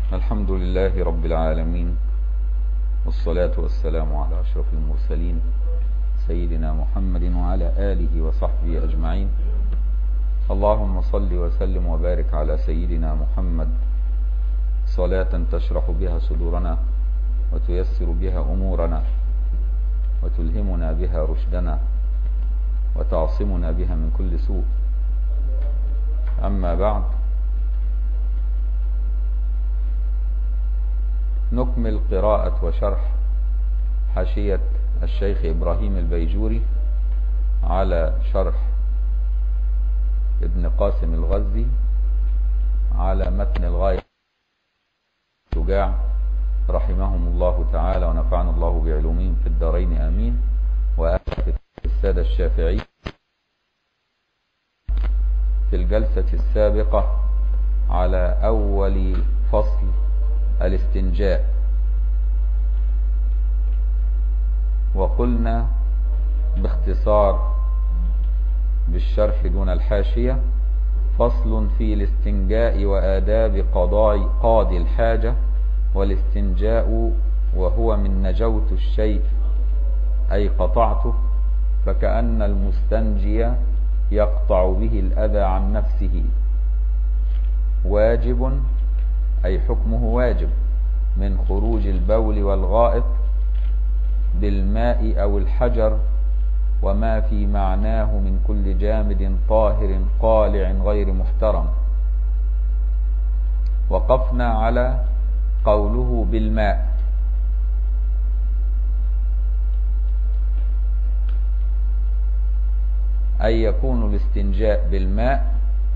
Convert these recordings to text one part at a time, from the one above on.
الحمد لله رب العالمين والصلاة والسلام على أشرف المرسلين سيدنا محمد وعلى آله وصحبه أجمعين اللهم صل وسلم وبارك على سيدنا محمد صلاة تشرح بها صدورنا وتيسر بها أمورنا وتلهمنا بها رشدنا وتعصمنا بها من كل سوء أما بعد نكمل قراءة وشرح حاشية الشيخ إبراهيم البيجوري على شرح ابن قاسم الغزي على متن الغاية شجاع رحمهم الله تعالى ونفعنا الله بعلومهم في الدارين آمين وأهل السادة الشافعي في الجلسة السابقة على أول فصل الاستنجاء وقلنا باختصار بالشرح دون الحاشية فصل في الاستنجاء وآداب قضاء قاضي الحاجة والاستنجاء وهو من نجوت الشيء أي قطعته فكأن المستنجي يقطع به الأذى عن نفسه واجب أي حكمه واجب من خروج البول والغائط بالماء أو الحجر وما في معناه من كل جامد طاهر قالع غير محترم وقفنا على قوله بالماء أي يكون الاستنجاء بالماء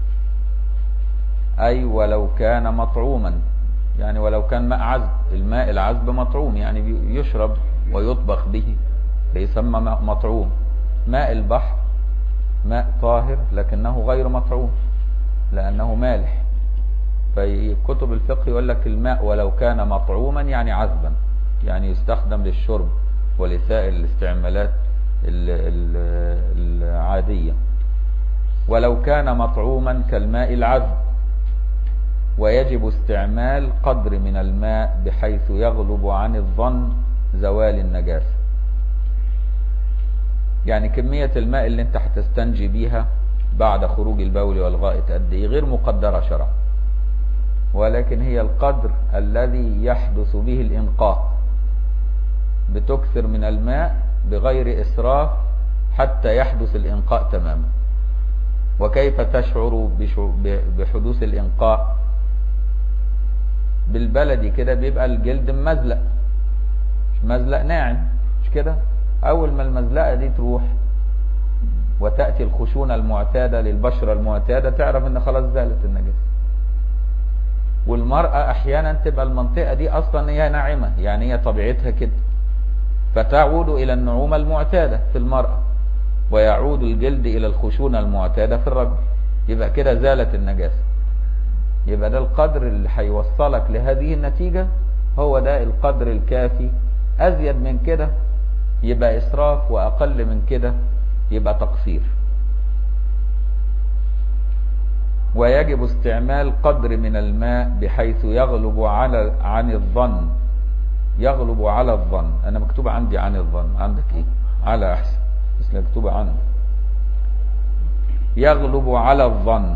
أي ولو كان مطعوما يعني ولو كان ماء عذب الماء العذب مطعوم يعني يشرب ويطبخ به فيسمى ماء مطعوم ماء البحر ماء طاهر لكنه غير مطعوم لأنه مالح في كتب الفقه يقول لك الماء ولو كان مطعوما يعني عذبا يعني يستخدم للشرب ولسائر الاستعمالات العادية ولو كان مطعوما كالماء العذب ويجب استعمال قدر من الماء بحيث يغلب عن الظن زوال النجاسة يعني كمية الماء اللي انت هتستنجي بيها بعد خروج البول والغائط قد ايه غير مقدرة شرعا ولكن هي القدر الذي يحدث به الإنقاء بتكثر من الماء بغير إسراف حتى يحدث الإنقاء تماما وكيف تشعر بحدوث الإنقاء بالبلدي كده بيبقى الجلد ممزلق مش مزلق ناعم مش كده أول ما المزلقة دي تروح وتأتي الخشونة المعتادة للبشرة المعتادة تعرف ان خلاص زالت النجاسة والمرأة احيانا تبقى المنطقة دي اصلا هي ناعمة يعني هي طبيعتها كده فتعود الى النعومة المعتادة في المرأة ويعود الجلد الى الخشونة المعتادة في الرجل يبقى كده زالت النجاسة يبقى ده القدر اللي هيوصلك لهذه النتيجة هو ده القدر الكافي ازيد من كده يبقى اسراف واقل من كده يبقى تقصير ويجب استعمال قدر من الماء بحيث يغلب على عن الظن يغلب على الظن انا مكتوب عندي عن الظن عندك ايه على احسن بس مكتوبة عنه يغلب على الظن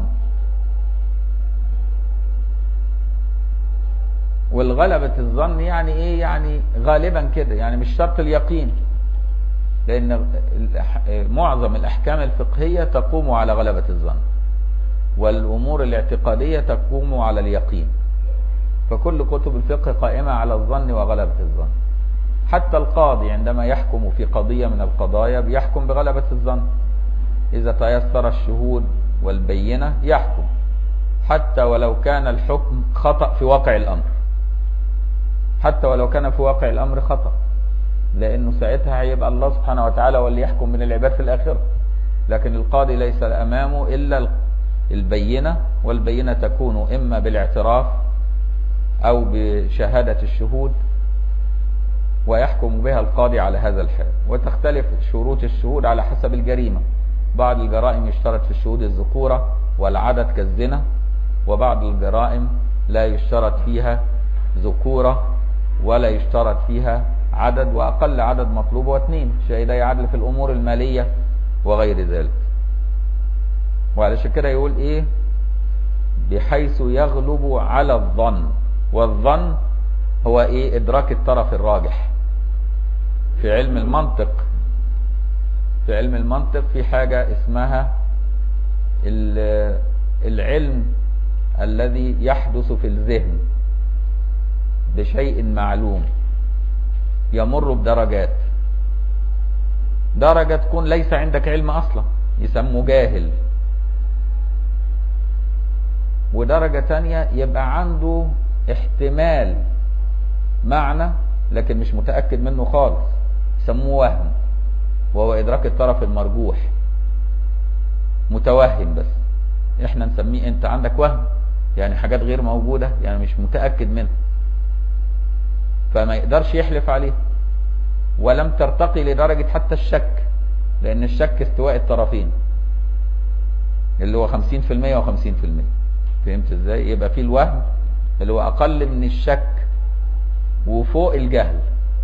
والغلبة الظن يعني ايه يعني غالبا كده يعني مش شرط اليقين لان معظم الاحكام الفقهية تقوم على غلبة الظن والامور الاعتقادية تقوم على اليقين فكل كتب الفقه قائمة على الظن وغلبة الظن حتى القاضي عندما يحكم في قضية من القضايا بيحكم بغلبة الظن اذا تيسر الشهود والبينة يحكم حتى ولو كان الحكم خطأ في واقع الامر حتى ولو كان في واقع الامر خطأ لانه ساعتها هيبقى الله سبحانه وتعالى واللي يحكم من العباد في الاخره لكن القاضي ليس امامه الا البينه والبينه تكون اما بالاعتراف او بشهاده الشهود ويحكم بها القاضي على هذا الحال وتختلف شروط الشهود على حسب الجريمه بعض الجرائم يشترط في الشهود الذكوره والعدد كالزنا وبعض الجرائم لا يشترط فيها ذكورة ولا يشترط فيها عدد وأقل عدد مطلوب هو اثنين شهيدي عدل في الأمور المالية وغير ذلك وعلشان كده يقول إيه بحيث يغلب على الظن والظن هو إيه إدراك الطرف الراجح في علم المنطق في علم المنطق في حاجة اسمها العلم الذي يحدث في الذهن بشيء معلوم يمر بدرجات درجة تكون ليس عندك علم أصلا يسموه جاهل ودرجة تانية يبقى عنده احتمال معنى لكن مش متأكد منه خالص يسموه وهم وهو إدراك الطرف المرجوح متوهم بس احنا نسميه انت عندك وهم يعني حاجات غير موجودة يعني مش متأكد منها فما يقدرش يحلف عليه ولم ترتقي لدرجة حتى الشك لأن الشك استواء الطرفين اللي هو 50% و50% فهمت ازاي يبقى في الوهم اللي هو أقل من الشك وفوق الجهل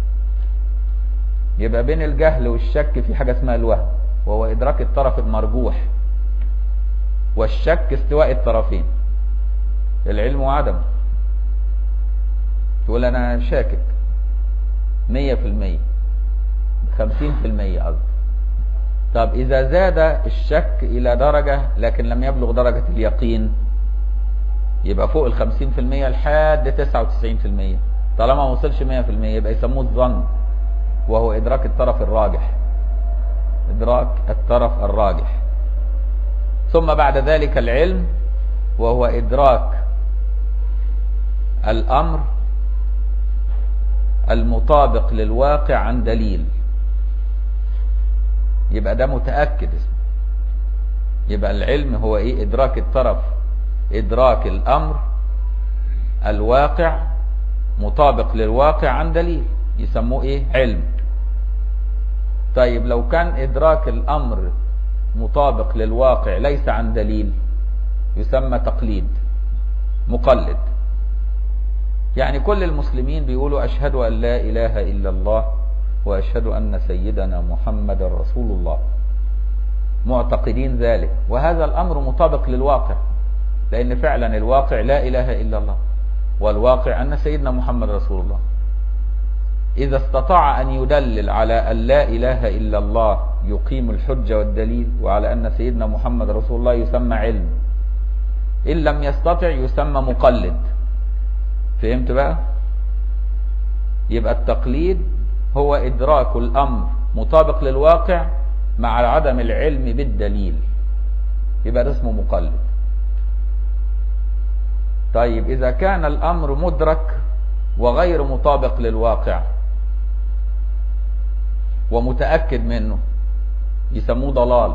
يبقى بين الجهل والشك في حاجة اسمها الوهم وهو إدراك الطرف المرجوح والشك استواء الطرفين العلم وعدم تقول أنا شاكك مية في المية خمسين في المية قصدي طب إذا زاد الشك إلى درجة لكن لم يبلغ درجة اليقين يبقى فوق الخمسين في المية لحد تسعة وتسعين في المية طالما ما وصلش مية في المية يبقى يسموه الظن وهو إدراك الطرف الراجح إدراك الطرف الراجح ثم بعد ذلك العلم وهو إدراك الأمر المطابق للواقع عن دليل يبقى ده متأكد اسمه يبقى العلم هو ايه ادراك الطرف ادراك الامر الواقع مطابق للواقع عن دليل يسموه ايه علم طيب لو كان ادراك الامر مطابق للواقع ليس عن دليل يسمى تقليد مقلد يعني كل المسلمين بيقولوا أشهد أن لا إله إلا الله وأشهد أن سيدنا محمد رسول الله معتقدين ذلك وهذا الأمر مطابق للواقع لأن فعلا الواقع لا إله إلا الله والواقع أن سيدنا محمد رسول الله إذا استطاع أن يدلل على أن لا إله إلا الله يقيم الحجة والدليل وعلى أن سيدنا محمد رسول الله يسمى علم إن لم يستطع يسمى مقلد فهمت بقى يبقى التقليد هو إدراك الأمر مطابق للواقع مع عدم العلم بالدليل يبقى ده اسمه مقلد طيب إذا كان الأمر مدرك وغير مطابق للواقع ومتأكد منه يسموه ضلال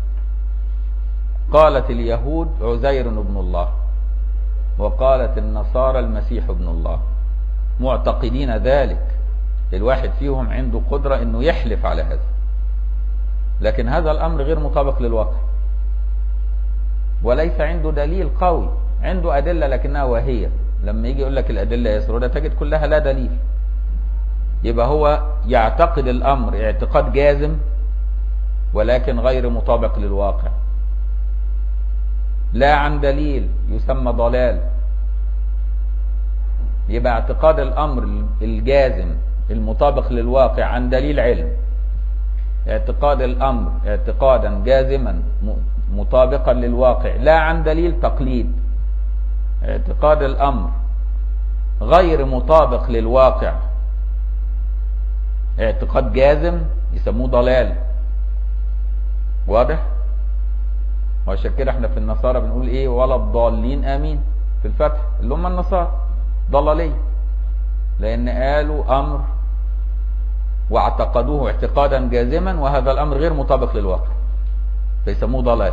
قالت اليهود عزير ابن الله وقالت النصارى المسيح ابن الله معتقدين ذلك الواحد فيهم عنده قدرة انه يحلف على هذا لكن هذا الامر غير مطابق للواقع وليس عنده دليل قوي عنده ادلة لكنها واهية لما يجي يقول لك الادلة يسردة تجد كلها لا دليل يبقى هو يعتقد الامر اعتقاد جازم ولكن غير مطابق للواقع لا عن دليل يسمى ضلال يبقى اعتقاد الامر الجازم المطابق للواقع عن دليل علم اعتقاد الامر اعتقادا جازما مطابقا للواقع لا عن دليل تقليد اعتقاد الامر غير مطابق للواقع اعتقاد جازم يسموه ضلال واضح وعشان كده احنا في النصارى بنقول ايه ولا الضالين امين في الفتح اللي هم النصارى ضلاليه لان قالوا امر واعتقدوه اعتقادا جازما وهذا الامر غير مطابق للواقع فيسموه ضلال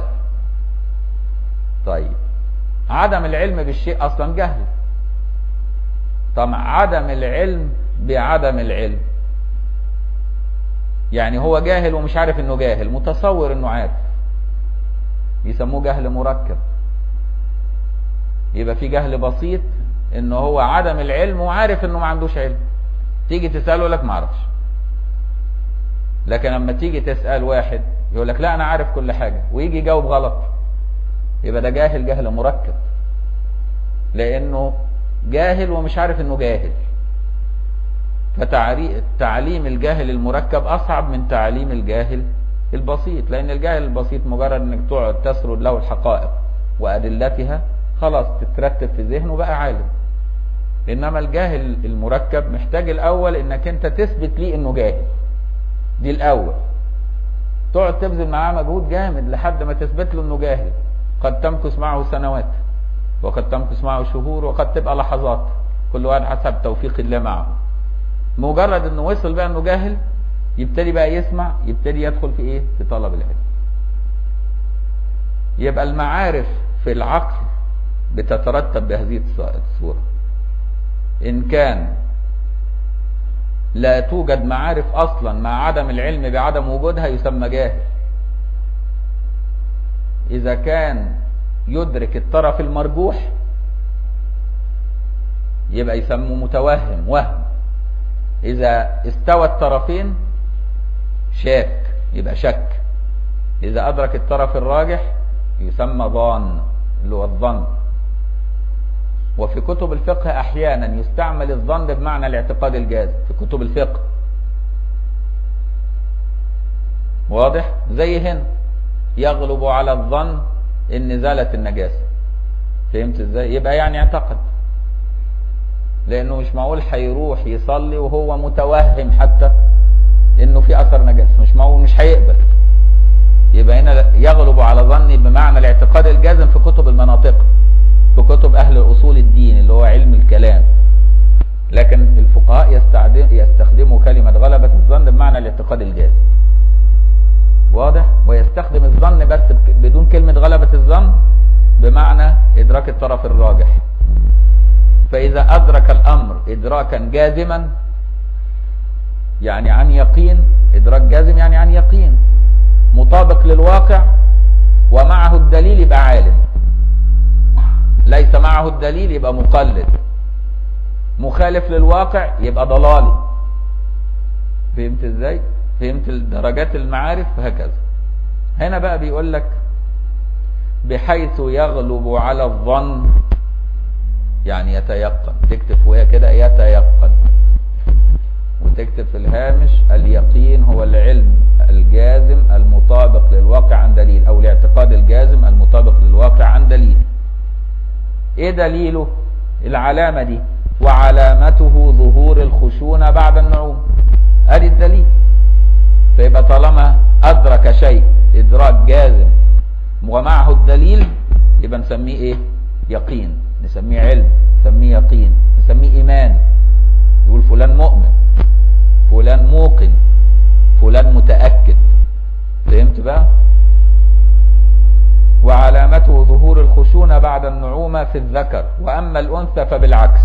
طيب عدم العلم بالشيء اصلا جهل طب عدم العلم بعدم العلم يعني هو جاهل ومش عارف انه جاهل متصور انه عارف يسموه جهل مركب يبقى في جهل بسيط ان هو عدم العلم وعارف انه ما عندوش علم تيجي تساله يقول لك ما اعرفش لكن لما تيجي تسال واحد يقول لك لا انا عارف كل حاجه ويجي يجاوب غلط يبقى ده جاهل جهل مركب لانه جاهل ومش عارف انه جاهل فتعليم الجاهل المركب اصعب من تعليم الجاهل البسيط لان الجاهل البسيط مجرد انك تقعد تسرد له الحقائق وادلتها خلاص تترتب في ذهنه بقى عالم انما الجاهل المركب محتاج الاول انك انت تثبت ليه انه جاهل دي الاول تقعد تبذل معاه مجهود جامد لحد ما تثبت له انه جاهل قد تمكث معه سنوات وقد تمكث معه شهور وقد تبقى لحظات كل واحد حسب توفيق الله معه مجرد انه وصل بقى انه جاهل يبتدي بقى يسمع يبتدي يدخل في ايه في طلب العلم يبقى المعارف في العقل بتترتب بهذه الصورة ان كان لا توجد معارف اصلا مع عدم العلم بعدم وجودها يسمى جاهل اذا كان يدرك الطرف المرجوح يبقى يسموه متوهم وهم اذا استوى الطرفين شاك يبقى شك اذا ادرك الطرف الراجح يسمى ظان اللي هو الظن وفي كتب الفقه احيانا يستعمل الظن بمعنى الاعتقاد الجازم في كتب الفقه واضح زي هنا يغلب على الظن ان زالت النجاسه فهمت ازاي يبقى يعني اعتقد لانه مش معقول هيروح يصلي وهو متوهم حتى انه في اثر نجاسه مش معقول مش هيقبل يبقى هنا يغلب على ظني بمعنى الاعتقاد الجازم في كتب المناطق في كتب اهل الاصول الدين اللي هو علم الكلام لكن الفقهاء يستخدم يستخدموا كلمه غلبه الظن بمعنى الاعتقاد الجازم واضح ويستخدم الظن بس بدون كلمه غلبه الظن بمعنى ادراك الطرف الراجح فاذا ادرك الامر ادراكا جازما يعني عن يقين ادراك جازم يعني عن يقين مطابق للواقع ومعه الدليل يبقى عالم ليس معه الدليل يبقى مقلد مخالف للواقع يبقى ضلالي فهمت ازاي فهمت درجات المعارف هكذا هنا بقى بيقول لك بحيث يغلب على الظن يعني يتيقن تكتب فوقها كده يتيقن وتكتب في الهامش اليقين هو العلم الجازم المطابق للواقع عن دليل او الاعتقاد الجازم المطابق للواقع عن دليل ايه دليله العلامة دي وعلامته ظهور الخشونة بعد النعوم ادي الدليل فيبقى طالما ادرك شيء ادراك جازم ومعه الدليل يبقى نسميه ايه يقين نسميه علم نسميه يقين نسميه ايمان يقول فلان مؤمن فلان موقن فلان متأكد فهمت بقى وعلامته ظهور الخشونة بعد النعومة في الذكر وأما الأنثى فبالعكس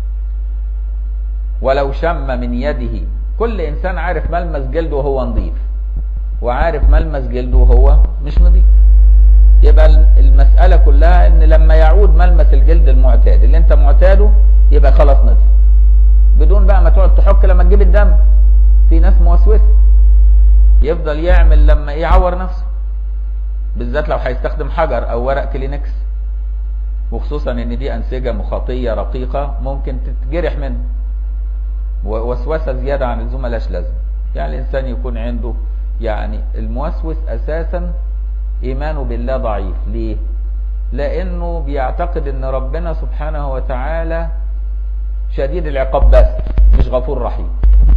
ولو شم من يده كل إنسان عارف ملمس جلده وهو نظيف وعارف ملمس جلده وهو مش نظيف يبقى المسألة كلها ان لما يعود ملمس الجلد المعتاد اللي انت معتاده يبقى خلاص نطف بدون بقى ما تقعد تحك لما تجيب الدم في ناس موسوسه يفضل يعمل لما يعور نفسه بالذات لو هيستخدم حجر او ورق كلينكس وخصوصا ان دي انسجه مخاطيه رقيقه ممكن تتجرح منه ووسوسه زياده عن اللزوم ملهاش لازمه يعني الانسان يكون عنده يعني الموسوس اساسا ايمانه بالله ضعيف ليه لانه بيعتقد ان ربنا سبحانه وتعالى شديد العقاب بس مش غفور رحيم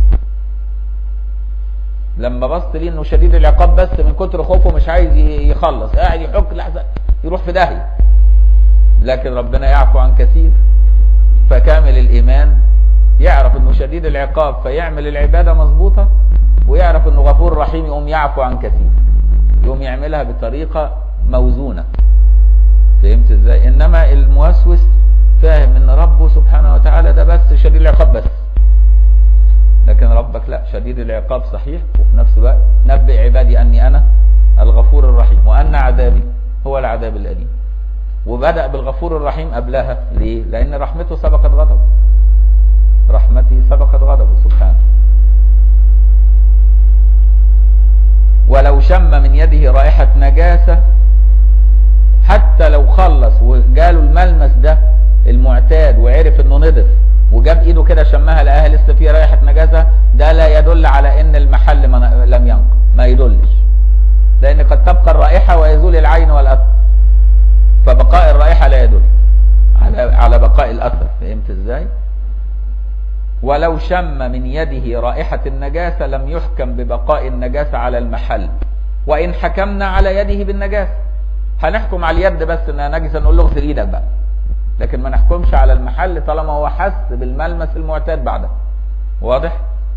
لما بص ليه انه شديد العقاب بس من كتر خوفه مش عايز يخلص قاعد يحك لحظه يروح في داهيه لكن ربنا يعفو عن كثير فكامل الايمان يعرف انه شديد العقاب فيعمل العباده مظبوطه ويعرف انه غفور رحيم يقوم يعفو عن كثير يقوم يعملها بطريقه موزونه فهمت ازاي انما الموسوس فاهم ان ربه سبحانه وتعالى ده بس شديد العقاب بس لكن ربك لا شديد العقاب صحيح وفي نفس الوقت نبئ عبادي اني انا الغفور الرحيم وان عذابي هو العذاب الاليم وبدأ بالغفور الرحيم قبلها ليه لان رحمته سبقت غضبه رحمته سبقت غضبه سبحانه ولو شم من يده رائحة نجاسة حتى لو خلص وجاله الملمس ده المعتاد وعرف انه نضف وجاب ايده كده شمها لقاها لسه فيه رائحة نجاسة ده لا يدل على ان المحل ما لم ينقى ما يدلش لان قد تبقى الرائحة ويزول العين والاثر فبقاء الرائحة لا يدل على على بقاء الاثر فهمت ازاي ولو شم من يده رائحة النجاسة لم يحكم ببقاء النجاسة على المحل وإن حكمنا على يده بالنجاسة هنحكم على اليد بس انها نجسة نقول له اغسل ايدك بقى لكن ما نحكمش على المحل طالما هو حس بالملمس المعتاد بعدها واضح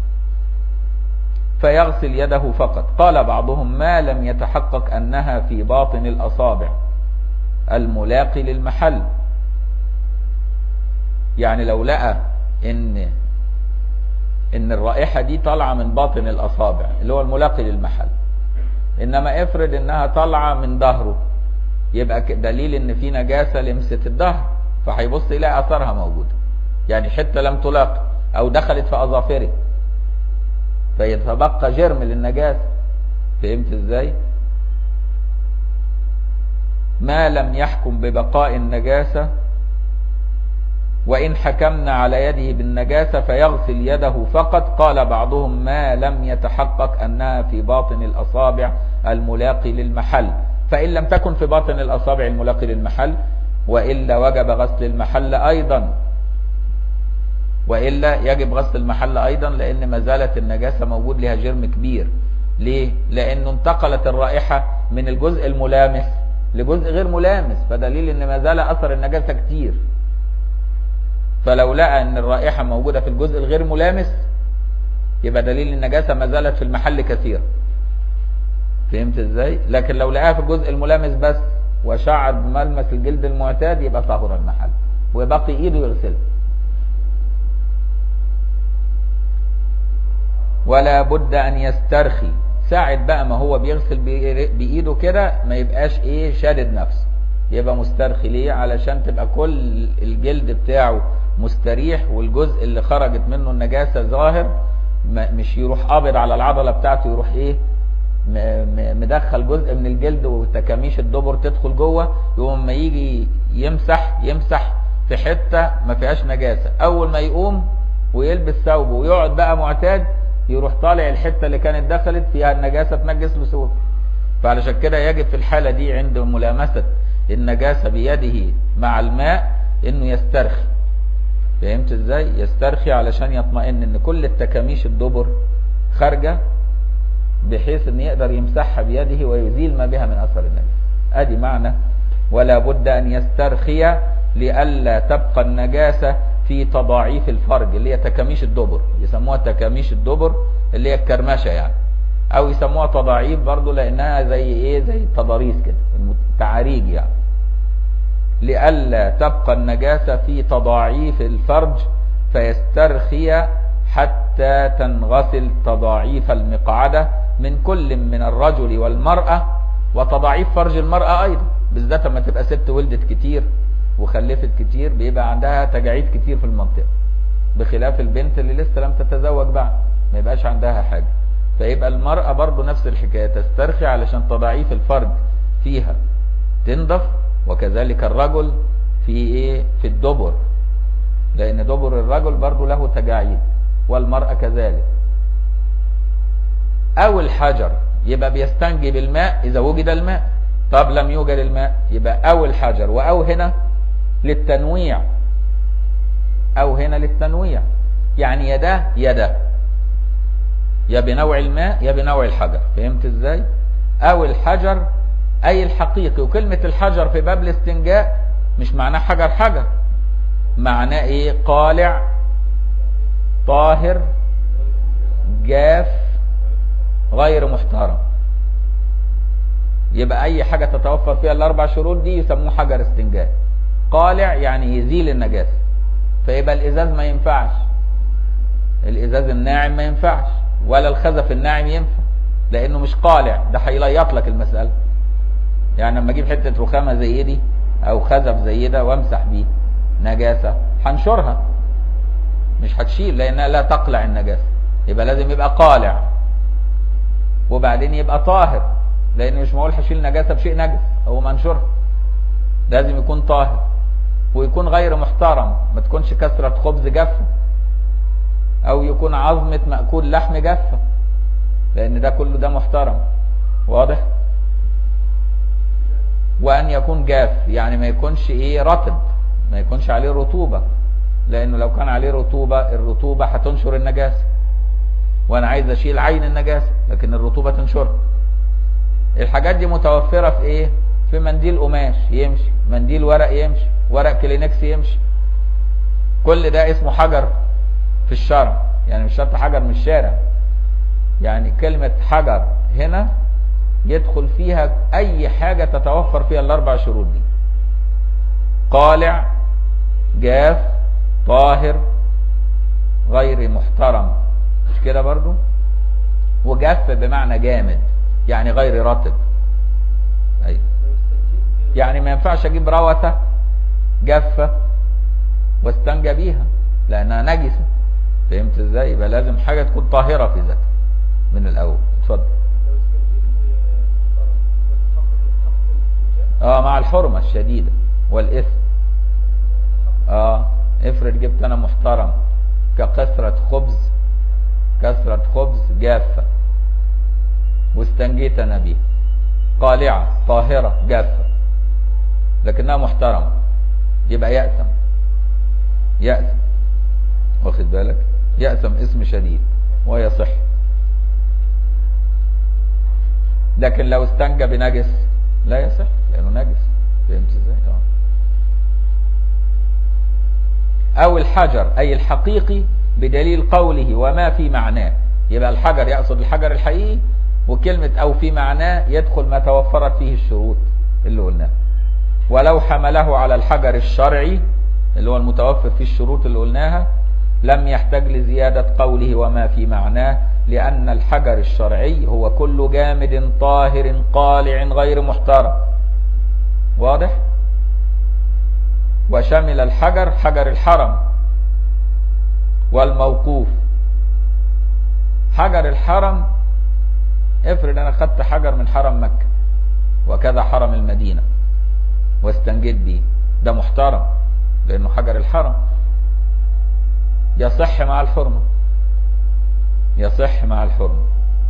فيغسل يده فقط قال بعضهم ما لم يتحقق انها في باطن الاصابع الملاقي للمحل يعني لو لقى ان ان الرائحة دي طالعة من باطن الاصابع اللي هو الملاقي للمحل انما افرض انها طالعة من ظهره يبقى دليل ان في نجاسة لمست الظهر فهيبص يلاقي اثرها موجودة يعني حتة لم تلاقي او دخلت في اظافره فيتبقى جرم للنجاسة فهمت ازاي ما لم يحكم ببقاء النجاسة وإن حكمنا على يده بالنجاسة فيغسل يده فقط قال بعضهم ما لم يتحقق أنها في باطن الأصابع الملاقي للمحل فإن لم تكن في باطن الأصابع الملاقي للمحل وإلا وجب غسل المحل أيضا وإلا يجب غسل المحل أيضا لأن ما زالت النجاسة موجود لها جرم كبير ليه؟ لأنه انتقلت الرائحة من الجزء الملامس لجزء غير ملامس فدليل أن ما زال أثر النجاسة كتير فلو لقى أن الرائحة موجودة في الجزء الغير ملامس يبقى دليل النجاسة ما زالت في المحل كثيرا فهمت ازاي لكن لو لقاها في الجزء الملامس بس وشعر بملمس الجلد المعتاد يبقى طهر المحل وبقي ايده يغسله ولا بد ان يسترخي ساعد بقى ما هو بيغسل بايده كده ما يبقاش ايه شادد نفسه يبقى مسترخي ليه علشان تبقى كل الجلد بتاعه مستريح والجزء اللي خرجت منه النجاسة ظاهر مش يروح قابض على العضلة بتاعته يروح ايه مدخل جزء من الجلد وتكاميش الدبر تدخل جوه يقوم ما يجي يمسح يمسح في حتة ما فيهاش نجاسة اول ما يقوم ويلبس ثوبه ويقعد بقى معتاد يروح طالع الحتة اللي كانت دخلت فيها النجاسة تنجس له ثوبه فعلشان كده يجب في الحالة دي عند ملامسة النجاسة بيده مع الماء انه يسترخي فهمت ازاي يسترخي علشان يطمئن ان كل التكاميش الدبر خارجة بحيث ان يقدر يمسحها بيده ويزيل ما بها من اثر النجاسة ادي معنى ولا بد ان يسترخي لئلا تبقى النجاسة في تضاعيف الفرج اللي هي تكاميش الدبر يسموها تكاميش الدبر اللي هي الكرمشة يعني او يسموها تضاعيف برضو لانها زي ايه زي التضاريس كده تعاريج يعني لئلا تبقى النجاسة في تضاعيف الفرج فيسترخي حتى تنغسل تضاعيف المقعدة من كل من الرجل والمرأة وتضاعيف فرج المرأة ايضا بالذات لما تبقى ست ولدت كتير وخلفت كتير بيبقى عندها تجاعيد كتير في المنطقة بخلاف البنت اللي لسه لم تتزوج بعد ما يبقاش عندها حاجة فيبقى المرأة برضو نفس الحكاية تسترخي علشان تضاعيف الفرج فيها تنضف وكذلك الرجل في ايه في الدبر لان دبر الرجل برضو له تجاعيد والمرأة كذلك او الحجر يبقى بيستنجي بالماء اذا وجد الماء طب لم يوجد الماء يبقى او الحجر واو هنا للتنويع او هنا للتنويع يعني يدا يدا يا بنوع الماء يا بنوع الحجر فهمت ازاي او الحجر اي الحقيقي وكلمة الحجر في باب الاستنجاء مش معناه حجر حجر معناه ايه قالع طاهر جاف غير محترم يبقى اي حاجة تتوفر فيها الاربع شروط دي يسموه حجر استنجاء قالع يعني يزيل النجاسة فيبقى الازاز ما ينفعش الازاز الناعم ما ينفعش ولا الخزف الناعم ينفع لانه مش قالع ده هيليط لك المسألة يعني لما اجيب حتة رخامة زي دي او خزف زي ده وامسح بيه نجاسة هنشرها مش هتشيل لانها لا تقلع النجاسة يبقى لازم يبقى قالع وبعدين يبقى طاهر لان مش معقول هشيل نجاسة بشيء نجس او منشرها لازم يكون طاهر ويكون غير محترم ما تكونش كسرة خبز جافة او يكون عظمة مأكول لحم جافة لان ده كله ده محترم واضح وان يكون جاف يعني ما يكونش ايه رطب ما يكونش عليه رطوبة لانه لو كان عليه رطوبة الرطوبة هتنشر النجاسة وانا عايز اشيل عين النجاسة لكن الرطوبة تنشرها الحاجات دي متوفرة في ايه في منديل قماش يمشي منديل ورق يمشي ورق كلينكس يمشي كل ده اسمه حجر في الشرع يعني مش شرط حجر من الشارع يعني كلمة حجر هنا يدخل فيها اي حاجة تتوفر فيها الاربع شروط دي قالع جاف طاهر غير محترم مش كده برضو وجاف بمعنى جامد يعني غير رطب ايوه يعني ما ينفعش اجيب روثة جافة واستنجى بيها لانها نجسة فهمت ازاي يبقى لازم حاجة تكون طاهرة في ذاتها من الاول اتفضل اه مع الحرمة الشديدة والاثم اه افرض جبت انا محترم ككسرة خبز كسرة خبز جافة واستنجيت انا بيها قالعة طاهرة جافة لكنها محترمة يبقى يأثم يأثم واخد بالك يأثم اسم شديد ويصح لكن لو استنجى بنجس لا يصح لانه نجس فهمت ازاي او الحجر اي الحقيقي بدليل قوله وما في معناه يبقى الحجر يقصد الحجر الحقيقي وكلمة او في معناه يدخل ما توفرت فيه الشروط اللي قلناها ولو حمله على الحجر الشرعي اللي هو المتوفر فيه الشروط اللي قلناها لم يحتاج لزيادة قوله وما في معناه لأن الحجر الشرعي هو كل جامد طاهر قالع غير محترم واضح وشمل الحجر حجر الحرم والموقوف حجر الحرم افرض انا خدت حجر من حرم مكة وكذا حرم المدينة واستنجيت بيه ده محترم لانه حجر الحرم يصح مع الحرمة يصح مع الحرمة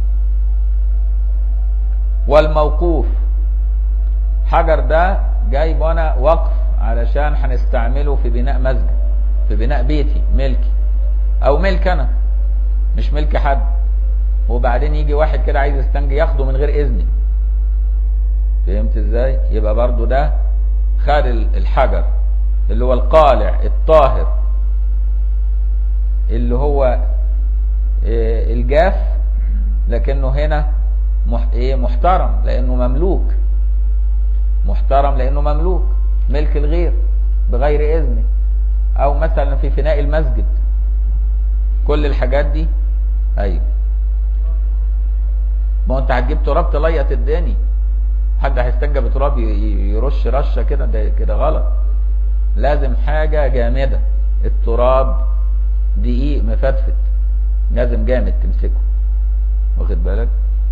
والموقوف حجر ده جايب انا وقف علشان هنستعمله في بناء مسجد في بناء بيتي ملكي او ملك انا مش ملك حد وبعدين يجي واحد كده عايز يستنجي ياخده من غير اذني فهمت ازاي يبقى برضو ده خد الحجر اللي هو القالع الطاهر اللي هو الجاف لكنه هنا ايه محترم لانه مملوك محترم لانه مملوك ملك الغير بغير اذنه او مثلا في فناء المسجد كل الحاجات دي ايوه ما انت هتجيب تراب تليط الداني حد هيستنجى بتراب يرش رشه كده ده كده غلط لازم حاجه جامده التراب دقيق مفتفت لازم جامد تمسكه واخد بالك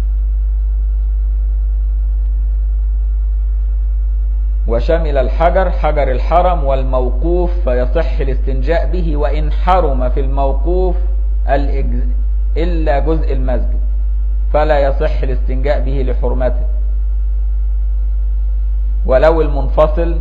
وشمل الحجر حجر الحرم والموقوف فيصح الاستنجاء به وإن حرم في الموقوف إلا جزء المسجد فلا يصح الاستنجاء به لحرمته ولو المنفصل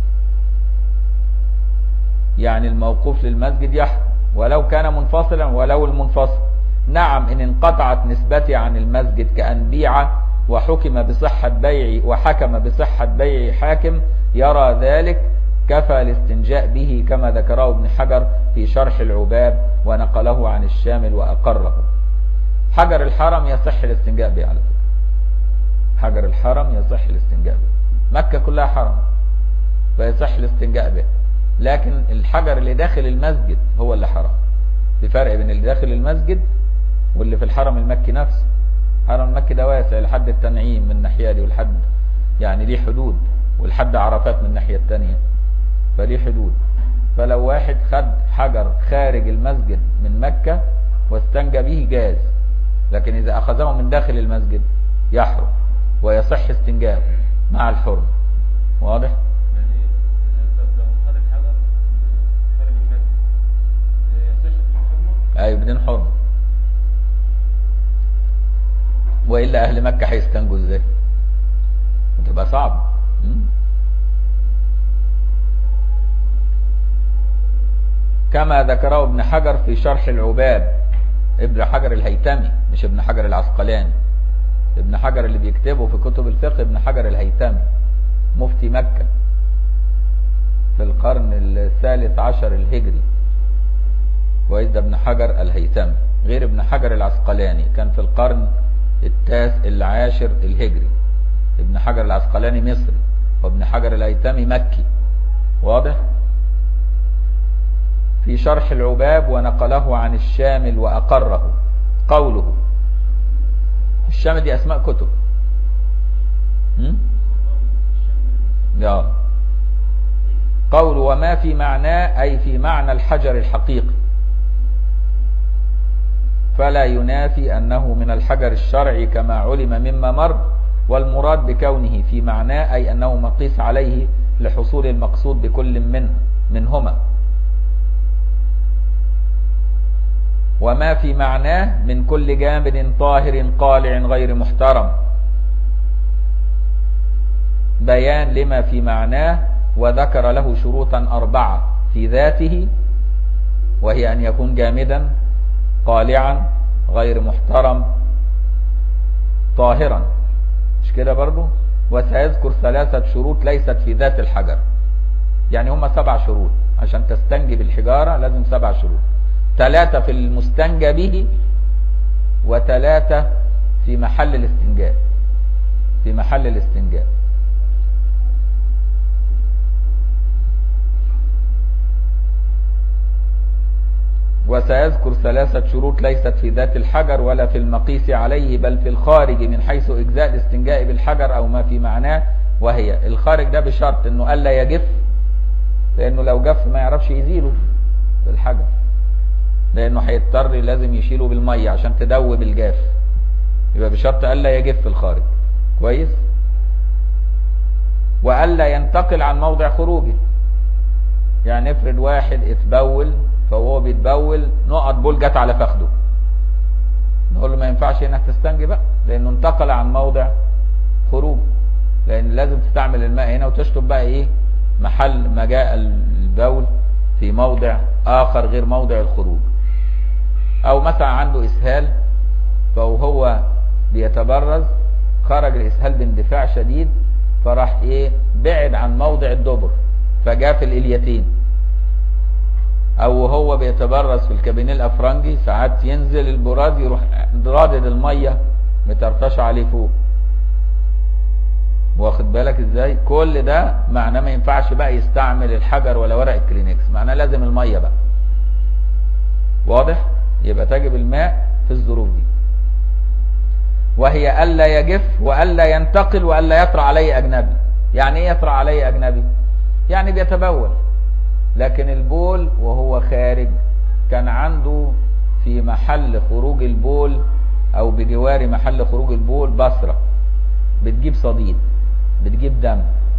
يعني الموقوف للمسجد يحرم ولو كان منفصلا ولو المنفصل نعم إن انقطعت نسبتي عن المسجد كأن بيع وحكم بصحة بيعي وحكم بصحة بيعي حاكم يرى ذلك كفى الاستنجاء به كما ذكره ابن حجر في شرح العباب ونقله عن الشامل وأقره حجر الحرم يصح الاستنجاء به على فكرة حجر الحرم يصح الاستنجاء به مكة كلها حرم فيصح الاستنجاء به لكن الحجر اللي داخل المسجد هو اللي حرام في فرق بين اللي داخل المسجد واللي في الحرم المكي نفسه الحرم المكي ده واسع لحد التنعيم من الناحيه دي ولحد يعني ليه حدود ولحد عرفات من الناحية التانية فليه حدود فلو واحد خد حجر خارج المسجد من مكة واستنجى به جاز لكن إذا أخذه من داخل المسجد يحرم ويصح استنجاءه مع الحرم واضح؟ يعني طب لو خد الحجر خارج المسجد يصح في حرمه أيوة بدين حرم وإلا أهل مكة هيستنجوا إزاي؟ بتبقى صعب م? كما ذكره ابن حجر في شرح العباب ابن حجر الهيتمي مش ابن حجر العسقلاني ابن حجر اللي بيكتبه في كتب الفقه ابن حجر الهيتمي مفتي مكة في القرن الثالث عشر الهجري كويس ده ابن حجر الهيثمي غير ابن حجر العسقلاني كان في القرن التاس العاشر الهجري ابن حجر العسقلاني مصري وابن حجر الهيثمي مكي واضح في شرح العباب ونقله عن الشامل وأقره قوله الشامل دي أسماء كتب م? يا قول وما في معناه أي في معنى الحجر الحقيقي فلا ينافي أنه من الحجر الشرعي كما علم مما مر والمراد بكونه في معناه أي أنه مقيس عليه لحصول المقصود بكل منه منهما وما في معناه من كل جامد طاهر قالع غير محترم بيان لما في معناه وذكر له شروطا أربعة في ذاته وهي أن يكون جامدا قالعا غير محترم طاهرا مش كده برضو وسيذكر ثلاثة شروط ليست في ذات الحجر يعني هم سبع شروط عشان تستنجي بالحجارة لازم سبع شروط ثلاثة في المستنجى به وثلاثة في محل الاستنجاء في محل الاستنجاء وسيذكر ثلاثة شروط ليست في ذات الحجر ولا في المقيس عليه بل في الخارج من حيث إجزاء الاستنجاء بالحجر أو ما في معناه وهي الخارج ده بشرط أنه ألا يجف لأنه لو جف ما يعرفش يزيله بالحجر لأنه هيضطر لازم يشيله بالمية عشان تدوب الجاف يبقى بشرط ألا يجف الخارج كويس وألا ينتقل عن موضع خروجه يعني افرض واحد اتبول فهو بيتبول نقط بول جت على فخده نقول له ما ينفعش انك تستنجي بقى لانه انتقل عن موضع خروج لان لازم تستعمل الماء هنا وتشطب بقى ايه محل ما جاء البول في موضع اخر غير موضع الخروج او مثلا عنده اسهال فهو بيتبرز خرج الاسهال باندفاع شديد فراح ايه بعد عن موضع الدبر فجاء في الاليتين او هو بيتبرز في الكابينيه الافرنجي ساعات ينزل البراز يروح رادد الميه مترطشه عليه فوق واخد بالك ازاي كل ده معناه ما ينفعش بقى يستعمل الحجر ولا ورق الكلينكس معناه لازم الميه بقى واضح يبقى تجب الماء في الظروف دي وهي الا يجف والا ينتقل والا يطرا عليه اجنبي يعني ايه يطرا عليه اجنبي يعني بيتبول لكن البول وهو خارج كان عنده في محل خروج البول او بجوار محل خروج البول بصرة بتجيب صديد بتجيب دم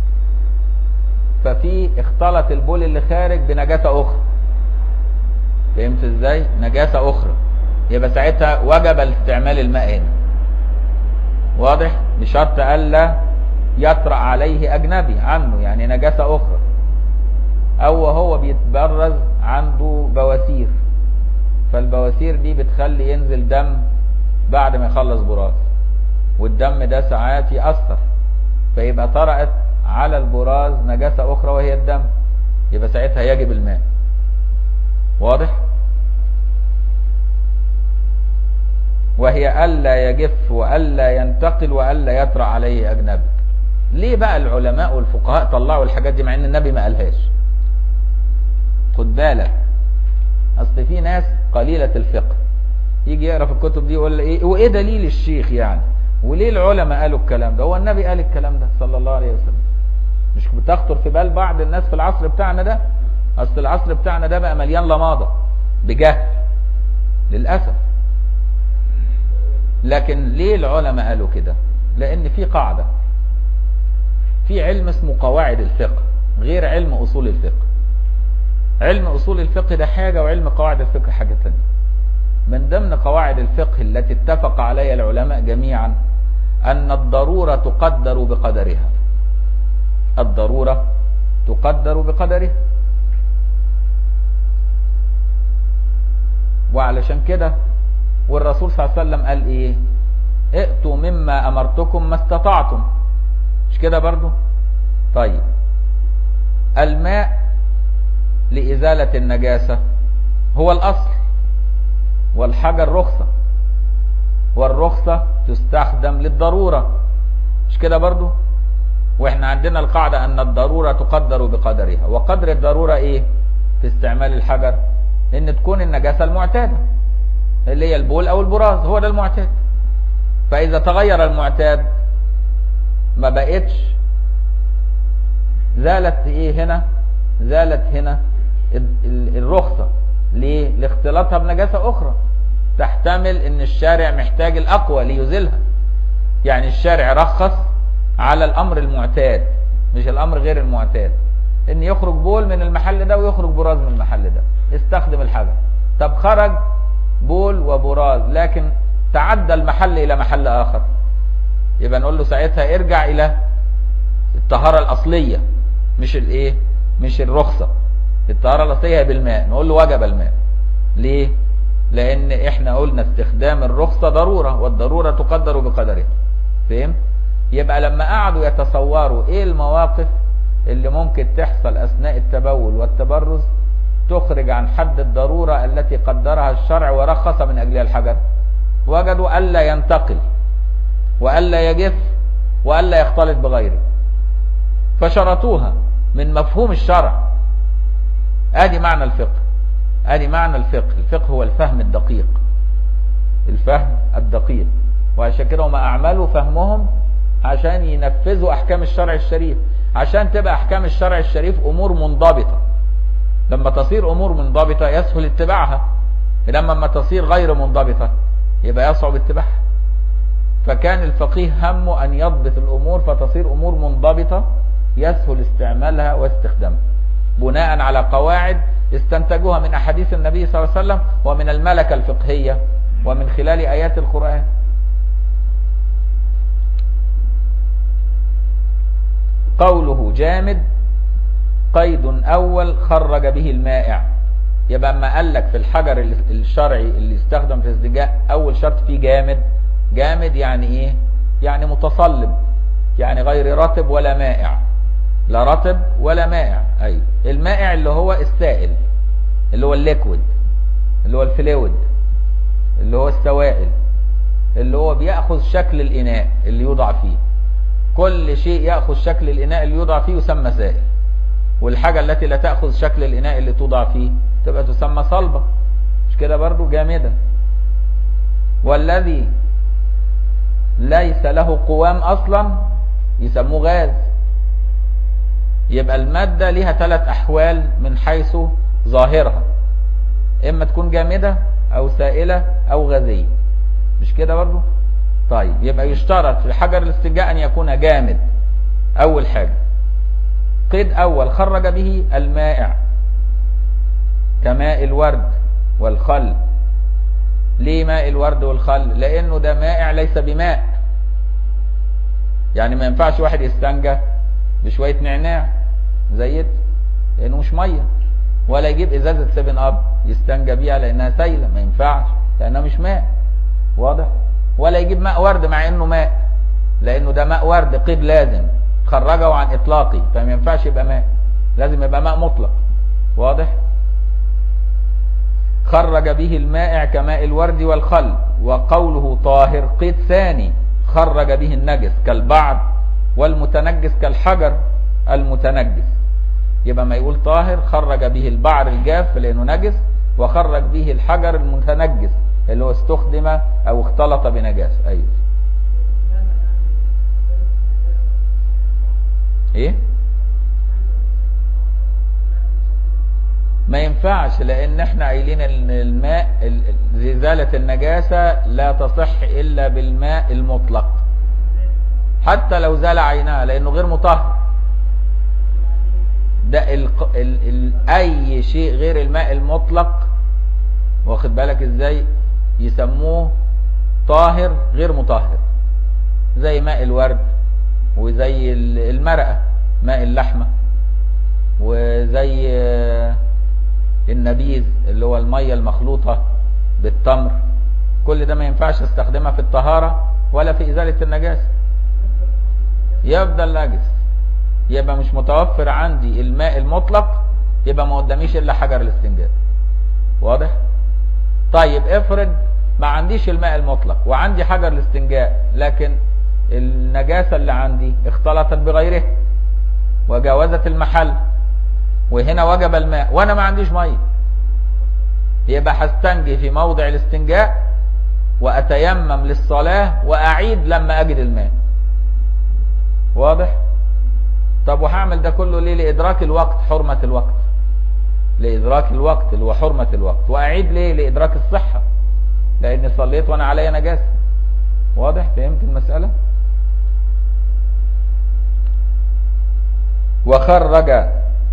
ففي اختلط البول اللي خارج بنجاسة اخرى فهمت ازاي نجاسة اخرى يبقى ساعتها وجب استعمال الماء هنا واضح بشرط الا يطرأ عليه اجنبي عنه يعني نجاسة اخرى او وهو بيتبرز عنده بواسير فالبواسير دي بتخلي ينزل دم بعد ما يخلص براز والدم ده ساعات يأثر فيبقى طرأت على البراز نجاسة اخرى وهي الدم يبقى ساعتها يجب الماء واضح وهي ألا يجف وألا ينتقل وألا يطرأ عليه أجنبي ليه بقى العلماء والفقهاء طلعوا الحاجات دي مع ان النبي ما قالهاش خد بالك اصل في ناس قليلة الفقه يجي يقرا في الكتب دي يقول ايه وايه دليل الشيخ يعني وليه العلماء قالوا الكلام ده هو النبي قال الكلام ده صلى الله عليه وسلم مش بتخطر في بال بعض الناس في العصر بتاعنا ده اصل العصر بتاعنا ده بقى مليان لماضة بجهل للأسف لكن ليه العلماء قالوا كده لان في قاعدة في علم اسمه قواعد الفقه غير علم اصول الفقه علم اصول الفقه ده حاجة وعلم قواعد الفقه حاجة تانية من ضمن قواعد الفقه التي اتفق عليها العلماء جميعا ان الضرورة تقدر بقدرها الضرورة تقدر بقدرها وعلشان كده والرسول صلى الله عليه وسلم قال ايه ائتوا مما امرتكم ما استطعتم مش كده برضو طيب الماء لازالة النجاسة هو الاصل والحجر رخصة والرخصة تستخدم للضرورة مش كده برضو واحنا عندنا القاعدة ان الضرورة تقدر بقدرها وقدر الضرورة ايه في استعمال الحجر ان تكون النجاسة المعتادة اللي هي البول او البراز هو ده المعتاد فاذا تغير المعتاد ما بقتش زالت ايه هنا زالت هنا الرخصة ليه لاختلاطها بنجاسة اخرى تحتمل ان الشارع محتاج الاقوى ليزيلها يعني الشارع رخص على الامر المعتاد مش الامر غير المعتاد ان يخرج بول من المحل ده ويخرج براز من المحل ده استخدم الحجر طب خرج بول وبراز لكن تعدى المحل الى محل اخر يبقى نقول له ساعتها ارجع الى الطهارة الاصلية مش الايه مش الرخصة الطهارة الاصلية بالماء نقول له وجب الماء ليه لان احنا قلنا استخدام الرخصة ضرورة والضرورة تقدر بقدرها فهمت يبقى لما قعدوا يتصوروا ايه المواقف اللي ممكن تحصل اثناء التبول والتبرز تخرج عن حد الضرورة التي قدرها الشرع ورخص من اجلها الحجر وجدوا الا ينتقل والا يجف والا يختلط بغيره فشرطوها من مفهوم الشرع ادي معنى الفقه ادي معنى الفقه الفقه هو الفهم الدقيق الفهم الدقيق وعشان كده هم اعملوا فهمهم عشان ينفذوا احكام الشرع الشريف عشان تبقى احكام الشرع الشريف امور منضبطة لما تصير امور منضبطة يسهل اتباعها لما ما تصير غير منضبطة يبقى يصعب اتباعها فكان الفقيه همه ان يضبط الامور فتصير امور منضبطة يسهل استعمالها واستخدامها بناء على قواعد استنتجوها من احاديث النبي صلى الله عليه وسلم ومن الملكة الفقهية ومن خلال ايات القرآن قوله جامد قيد اول خرج به المائع يبقى اما قال لك في الحجر الشرعي اللي يستخدم في الزجاج اول شرط فيه جامد جامد يعني ايه يعني متصلب يعني غير رطب ولا مائع لا رطب ولا مائع ايوه المائع اللي هو السائل اللي هو الليكويد اللي هو الفلويد اللي هو السوائل اللي هو بياخذ شكل الاناء اللي يوضع فيه كل شيء ياخذ شكل الاناء اللي يوضع فيه يسمى سائل والحاجه التي لا تاخذ شكل الاناء اللي توضع فيه تبقى تسمى صلبه مش كده برضو جامده والذي ليس له قوام اصلا يسموه غاز يبقى المادة ليها ثلاث احوال من حيث ظاهرها اما تكون جامدة او سائلة او غازية مش كده برضو طيب يبقى يشترط في حجر الاستنجاء ان يكون جامد اول حاجة قيد اول خرج به المائع كماء الورد والخل ليه ماء الورد والخل لانه ده مائع ليس بماء يعني ما ينفعش واحد يستنجى بشوية نعناع زيت لانه مش مية ولا يجيب ازازة سيفن اب يستنجى بيها لانها سايلة ما ينفعش لانها مش ماء واضح ولا يجيب ماء ورد مع انه ماء لانه ده ماء ورد قيد لازم خرجه عن اطلاقي فما ينفعش يبقى ماء لازم يبقى ماء مطلق واضح خرج به المائع كماء الورد والخل وقوله طاهر قيد ثاني خرج به النجس كالبعض والمتنجس كالحجر المتنجس يبقى ما يقول طاهر خرج به البعر الجاف لانه نجس وخرج به الحجر المتنجس اللي هو استخدم او اختلط بنجاسه ايوه ايه ما ينفعش لان احنا قايلين ان الماء ال- ال- ازالة النجاسة لا تصح الا بالماء المطلق حتى لو زال عينها لانه غير مطهر ده ال ال ال اي شيء غير الماء المطلق واخد بالك ازاي يسموه طاهر غير مطهر زي ماء الورد وزي ال- المرقة ماء اللحمة وزي آه، النبيذ اللي هو المية المخلوطة بالتمر كل ده ما ينفعش استخدمها في الطهارة ولا في إزالة النجاسة يفضل نجس يبقى مش متوفر عندي الماء المطلق يبقى ما قداميش الا حجر الاستنجاء واضح طيب افرض ما عنديش الماء المطلق وعندي حجر الاستنجاء لكن النجاسة اللي عندي اختلطت بغيرها وجاوزت المحل وهنا وجب الماء وانا ما عنديش ميه يبقى هستنجي في موضع الاستنجاء واتيمم للصلاة واعيد لما اجد الماء واضح طب وهعمل ده كله ليه لادراك الوقت حرمة الوقت لادراك الوقت اللي هو حرمة الوقت واعيد ليه لادراك الصحة لاني صليت وانا عليا نجاسة واضح فهمت المسألة وخرج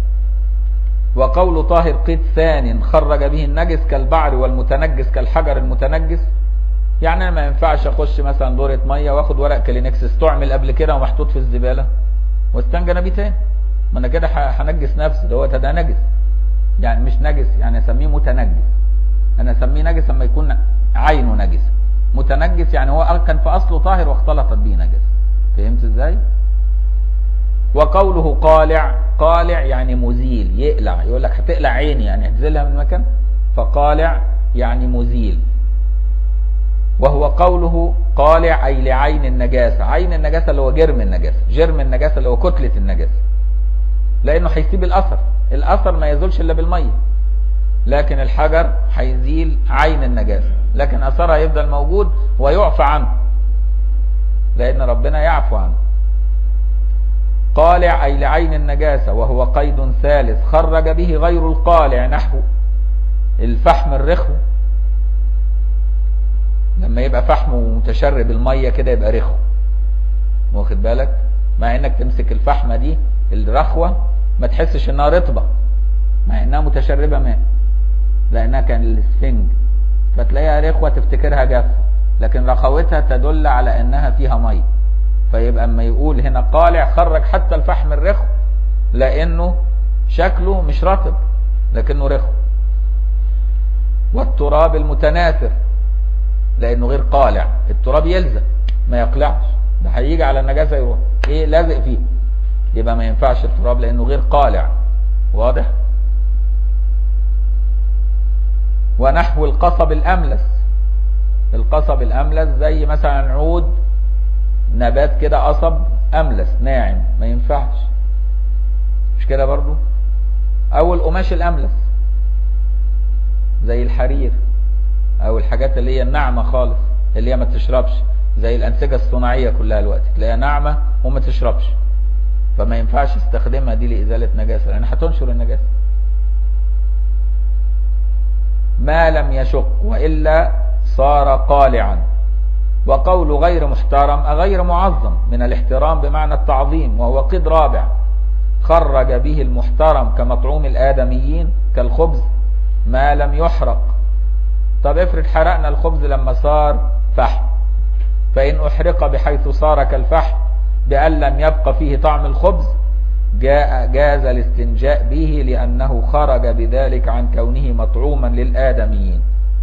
وقول طاهر قيد ثان خرج به النجس كالبعر والمتنجس كالحجر المتنجس يعني انا ما ينفعش اخش مثلا دورة مية واخد ورق كلينكس استعمل قبل كده ومحطوط في الزبالة واستنجى بيه تاني ما انا كده ه- هنجس نفسي ده هو ده نجس يعني مش نجس يعني اسميه متنجس انا اسميه نجس لما يكون عينه نجس متنجس يعني هو كان في اصله طاهر واختلطت به نجس فهمت ازاي وقوله قالع قالع يعني مزيل يقلع يقول لك هتقلع عيني يعني هتزيلها من مكان فقالع يعني مزيل وهو قوله قالع أي لعين النجاسة عين النجاسة اللي هو جرم النجاسة جرم النجاسة اللي هو كتلة النجاسة لأنه هيسيب الأثر الأثر ما يزولش إلا بالمية لكن الحجر هيزيل عين النجاسة لكن أثرها يفضل موجود ويعفى عنه لأن ربنا يعفو عنه قالع أي لعين النجاسة وهو قيد ثالث خرج به غير القالع نحو الفحم الرخو لما يبقى فحمه متشرب المية كده يبقى رخو واخد بالك مع انك تمسك الفحمة دي الرخوة ما تحسش انها رطبة مع انها متشربة ماء لانها كان الاسفنج فتلاقيها رخوة تفتكرها جافة لكن رخوتها تدل على انها فيها مية فيبقى اما يقول هنا قالع خرج حتى الفحم الرخو لانه شكله مش رطب لكنه رخو والتراب المتناثر لانه غير قالع التراب يلزق ما يقلعش ده هيجي على النجاسه يروح ايه لازق فيه يبقى ما ينفعش التراب لانه غير قالع واضح ونحو القصب الاملس القصب الاملس زي مثلا عود نبات كده قصب املس ناعم ما ينفعش مش كده برضو او القماش الاملس زي الحرير او الحاجات اللي هي الناعمه خالص اللي هي ما تشربش زي الانسجه الصناعيه كلها دلوقتي تلاقيها ناعمه وما تشربش فما ينفعش استخدمها دي لازاله نجاسه لان هتنشر النجاسه ما لم يشق والا صار قالعا وقول غير محترم غير معظم من الاحترام بمعنى التعظيم وهو قد رابع خرج به المحترم كمطعوم الآدميين كالخبز ما لم يحرق طب افرض حرقنا الخبز لما صار فحم فإن أحرق بحيث صار كالفحم بأن لم يبق فيه طعم الخبز جاء جاز الاستنجاء به لأنه خرج بذلك عن كونه مطعوما للآدميين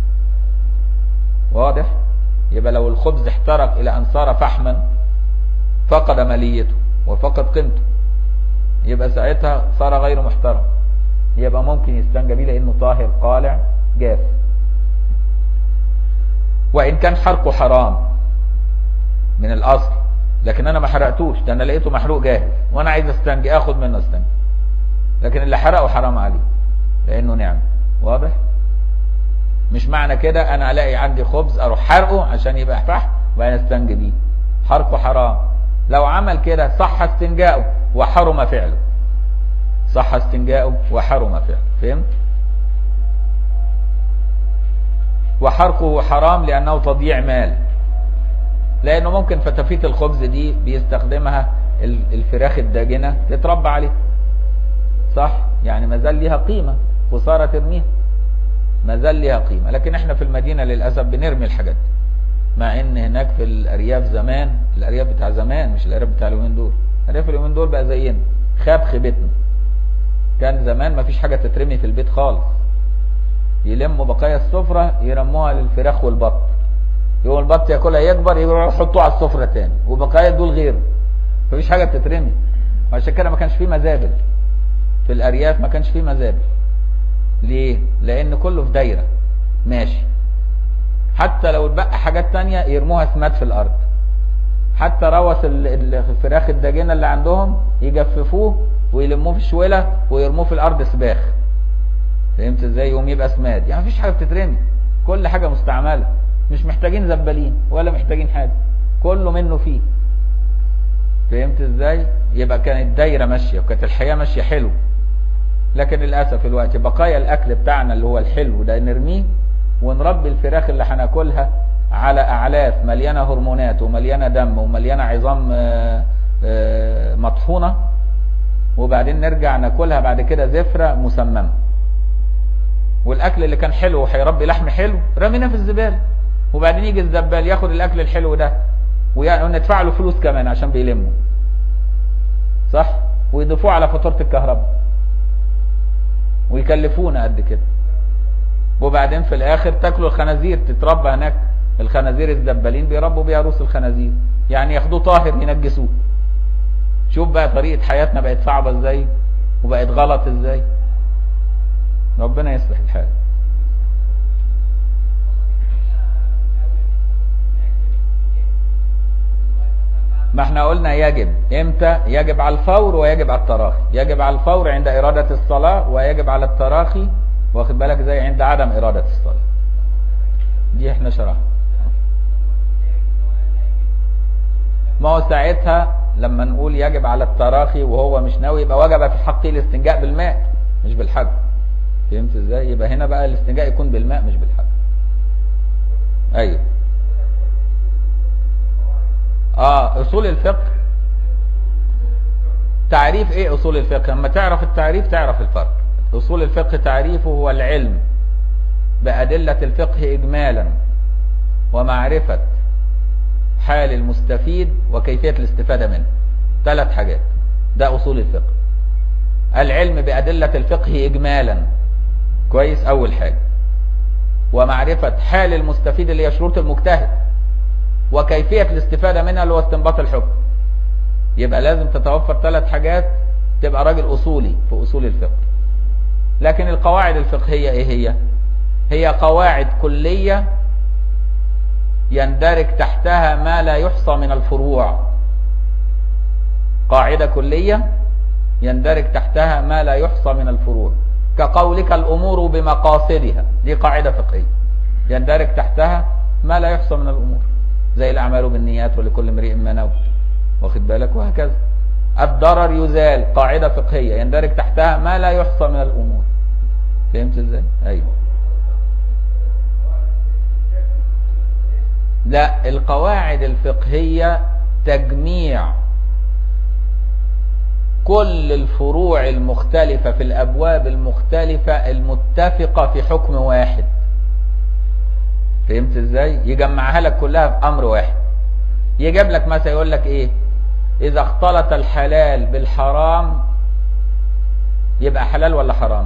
واضح؟ يبقى لو الخبز احترق إلى أن صار فحما فقد مليته وفقد قيمته يبقى ساعتها صار غير محترم يبقى ممكن يستنجى به لأنه طاهر قالع جاف وإن كان حرقه حرام من الأصل لكن أنا ما حرقتوش ده أنا لقيته محروق جاهز وأنا عايز استنجي آخد منه استنجي لكن اللي حرقه حرام عليه لأنه نعم واضح؟ مش معنى كده انا الاقي عندي خبز اروح حرقه عشان يبقى فحم وبعدين استنجي بيه حرقه حرام لو عمل كده صح استنجاؤه وحرم فعله صح استنجاؤه وحرم فعله فهمت وحرقه حرام لأنه تضييع مال لأنه ممكن فتافيت الخبز دي بيستخدمها ال- الفراخ الداجنة تتربى عليه صح يعني ما زال ليها قيمة خسارة ترميها ما زال ليها قيمة لكن احنا في المدينة للأسف بنرمي الحاجات دي مع ان هناك في الأرياف زمان الأرياف بتاع زمان مش الأرياف بتاع اليومين دول الأرياف اليومين دول بقى زينا خاب خيبتنا كان زمان ما فيش حاجة تترمي في البيت خالص يلموا بقايا السفرة يرموها للفراخ والبط يقوم البط ياكلها يكبر يروحوا يحطوه على السفرة تاني وبقايا دول غيره مفيش حاجة بتترمي عشان كده ما كانش فيه مزابل في الأرياف ما كانش فيه مزابل ليه؟ لأن كله في دايرة ماشي حتى لو اتبقى حاجات تانية يرموها سماد في الأرض حتى روث ال- ال- الفراخ الداجنة اللي عندهم يجففوه ويلموه في شويلة ويرموه في الأرض سباخ فهمت ازاي يقوم يبقى سماد يعني مفيش حاجة بتترمي كل حاجة مستعملة مش محتاجين زبالين ولا محتاجين حاجة كله منه فيه فهمت ازاي يبقى كانت الدايرة ماشية وكانت الحياة ماشية حلو لكن للأسف الوقت بقايا الأكل بتاعنا اللي هو الحلو ده نرميه ونربي الفراخ اللي هناكلها على أعلاف مليانة هرمونات ومليانة دم ومليانة عظام آه، آه، مطحونة وبعدين نرجع ناكلها بعد كده زفرة مسممة والاكل اللي كان حلو وهيربي لحم حلو رميناه في الزباله وبعدين يجي الزبال ياخد الاكل الحلو ده ويعني وندفع له فلوس كمان عشان بيلمه صح ويضيفوه على فاتوره الكهرباء ويكلفونا قد كده وبعدين في الاخر تاكلوا الخنازير تتربى هناك الخنازير الزبالين بيربوا بيها روس الخنازير يعني ياخدوه طاهر ينجسوه شوف بقى طريقه حياتنا بقت صعبه ازاي وبقت غلط ازاي ربنا يصلح الحال ما احنا قلنا يجب امتى يجب على الفور ويجب على التراخي يجب على الفور عند إرادة الصلاة ويجب على التراخي واخد بالك زي عند عدم إرادة الصلاة دي احنا شرحنا ما هو ساعتها لما نقول يجب على التراخي وهو مش ناوي يبقى وجب في حقه الاستنجاء بالماء مش بالحجر فهمت ازاي يبقى هنا بقى الاستنجاء يكون بالماء مش بالحجر ايوه اه اصول الفقه تعريف ايه اصول الفقه لما تعرف التعريف تعرف الفرق اصول الفقه تعريفه هو العلم بأدلة الفقه اجمالا ومعرفة حال المستفيد وكيفية الاستفادة منه ثلاث حاجات ده اصول الفقه العلم بأدلة الفقه اجمالا كويس اول حاجة ومعرفة حال المستفيد اللي هي شروط المجتهد وكيفية الاستفادة منها اللي هو استنباط الحكم يبقى لازم تتوفر ثلاث حاجات تبقى راجل اصولي في اصول الفقه لكن القواعد الفقهية ايه هي هي قواعد كلية يندرج تحتها ما لا يحصى من الفروع قاعدة كلية يندرج تحتها ما لا يحصى من الفروع كقولك الأمور بمقاصدها دي قاعدة فقهية يندرج تحتها ما لا يحصى من الأمور زي الأعمال بالنيات ولكل امرئ ما نوى واخد بالك وهكذا الضرر يزال قاعدة فقهية يندرج تحتها ما لا يحصى من الأمور فهمت ازاي؟ ايوه لا القواعد الفقهية تجميع كل الفروع المختلفة في الأبواب المختلفة المتفقة في حكم واحد فهمت ازاي يجمعها لك كلها في أمر واحد يجيب لك مثلا يقول لك ايه إذا اختلط الحلال بالحرام يبقى حلال ولا حرام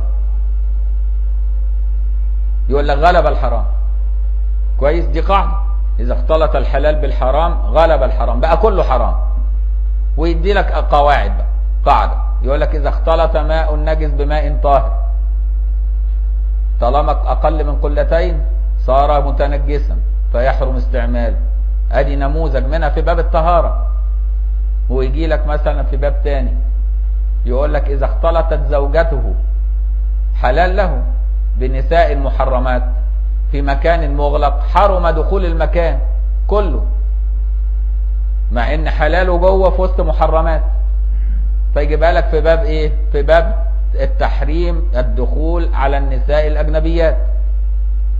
يقول لك غلب الحرام كويس دي قاعدة إذا اختلط الحلال بالحرام غلب الحرام بقى كله حرام ويدي لك قواعد بقى قاعدة يقول لك إذا اختلط ماء نجس بماء طاهر طالما أقل من قلتين صار متنجسا فيحرم استعماله ادي نموذج منها في باب الطهارة ويجي لك مثلا في باب تاني يقول لك إذا اختلطت زوجته حلال له بنساء المحرمات في مكان مغلق حرم دخول المكان كله مع ان حلاله جوه في وسط محرمات فيجيبها لك في باب ايه في باب التحريم الدخول على النساء الاجنبيات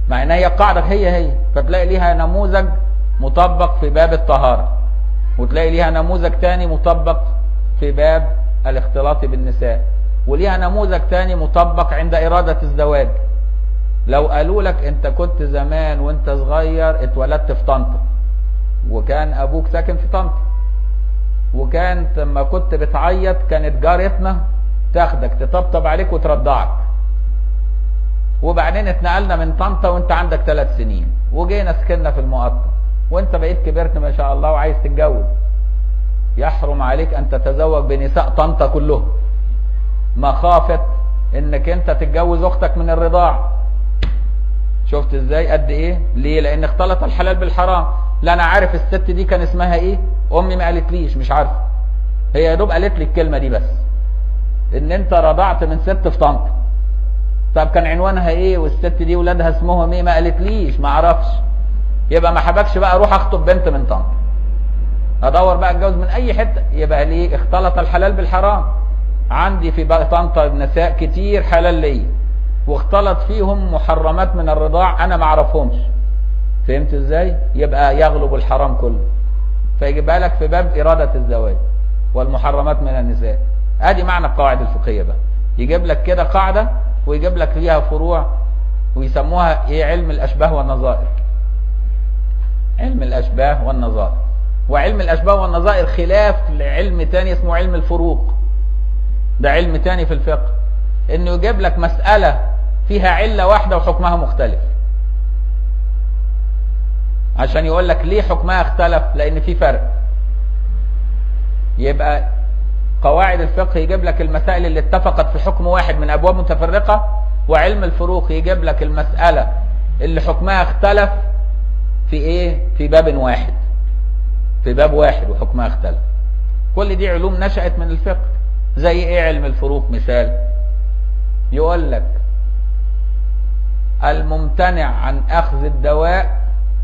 مع ان هي قاعده هي هي فتلاقي ليها نموذج مطبق في باب الطهاره وتلاقي ليها نموذج تاني مطبق في باب الاختلاط بالنساء وليها نموذج تاني مطبق عند إرادة الزواج لو قالوا لك انت كنت زمان وانت صغير اتولدت في طنطا وكان ابوك ساكن في طنطا وكانت لما كنت بتعيط كانت جارتنا تاخدك تطبطب عليك وترضعك وبعدين اتنقلنا من طنطا وانت عندك ثلاث سنين وجينا سكننا في المقطم وانت بقيت كبرت ما شاء الله وعايز تتجوز يحرم عليك ان تتزوج بنساء طنطا كلهم مخافة انك انت تتجوز اختك من الرضاع شفت ازاي قد ايه ليه لان اختلط الحلال بالحرام لا انا عارف الست دي كان اسمها ايه امي ما قالتليش مش عارفه هي يا دوب قالت لي الكلمه دي بس ان انت رضعت من ست في طنطا طب كان عنوانها ايه والست دي ولادها اسمهم ايه ما قالتليش ما اعرفش يبقى ما حبكش بقى اروح اخطب بنت من طنطا ادور بقى اتجوز من اي حته يبقى ليه اختلط الحلال بالحرام عندي في بقى طنطا نساء كتير حلال ليا واختلط فيهم محرمات من الرضاع انا ما اعرفهمش فهمت ازاي يبقى يغلب الحرام كله فيجيبها لك في باب اراده الزواج والمحرمات من النساء ادي معنى القواعد الفقهيه بقى يجيب لك كده قاعده ويجيب لك فيها فروع ويسموها ايه علم الاشباه والنظائر علم الاشباه والنظائر وعلم الاشباه والنظائر خلاف لعلم تاني اسمه علم الفروق ده علم تاني في الفقه انه يجيب لك مسألة فيها علة واحدة وحكمها مختلف عشان يقول لك ليه حكمها اختلف لان في فرق يبقى قواعد الفقه يجيب لك المسائل اللي اتفقت في حكم واحد من ابواب متفرقة وعلم الفروق يجيب لك المسألة اللي حكمها اختلف في ايه في باب واحد في باب واحد وحكمها اختلف كل دي علوم نشأت من الفقه زي ايه علم الفروق مثال يقول لك الممتنع عن اخذ الدواء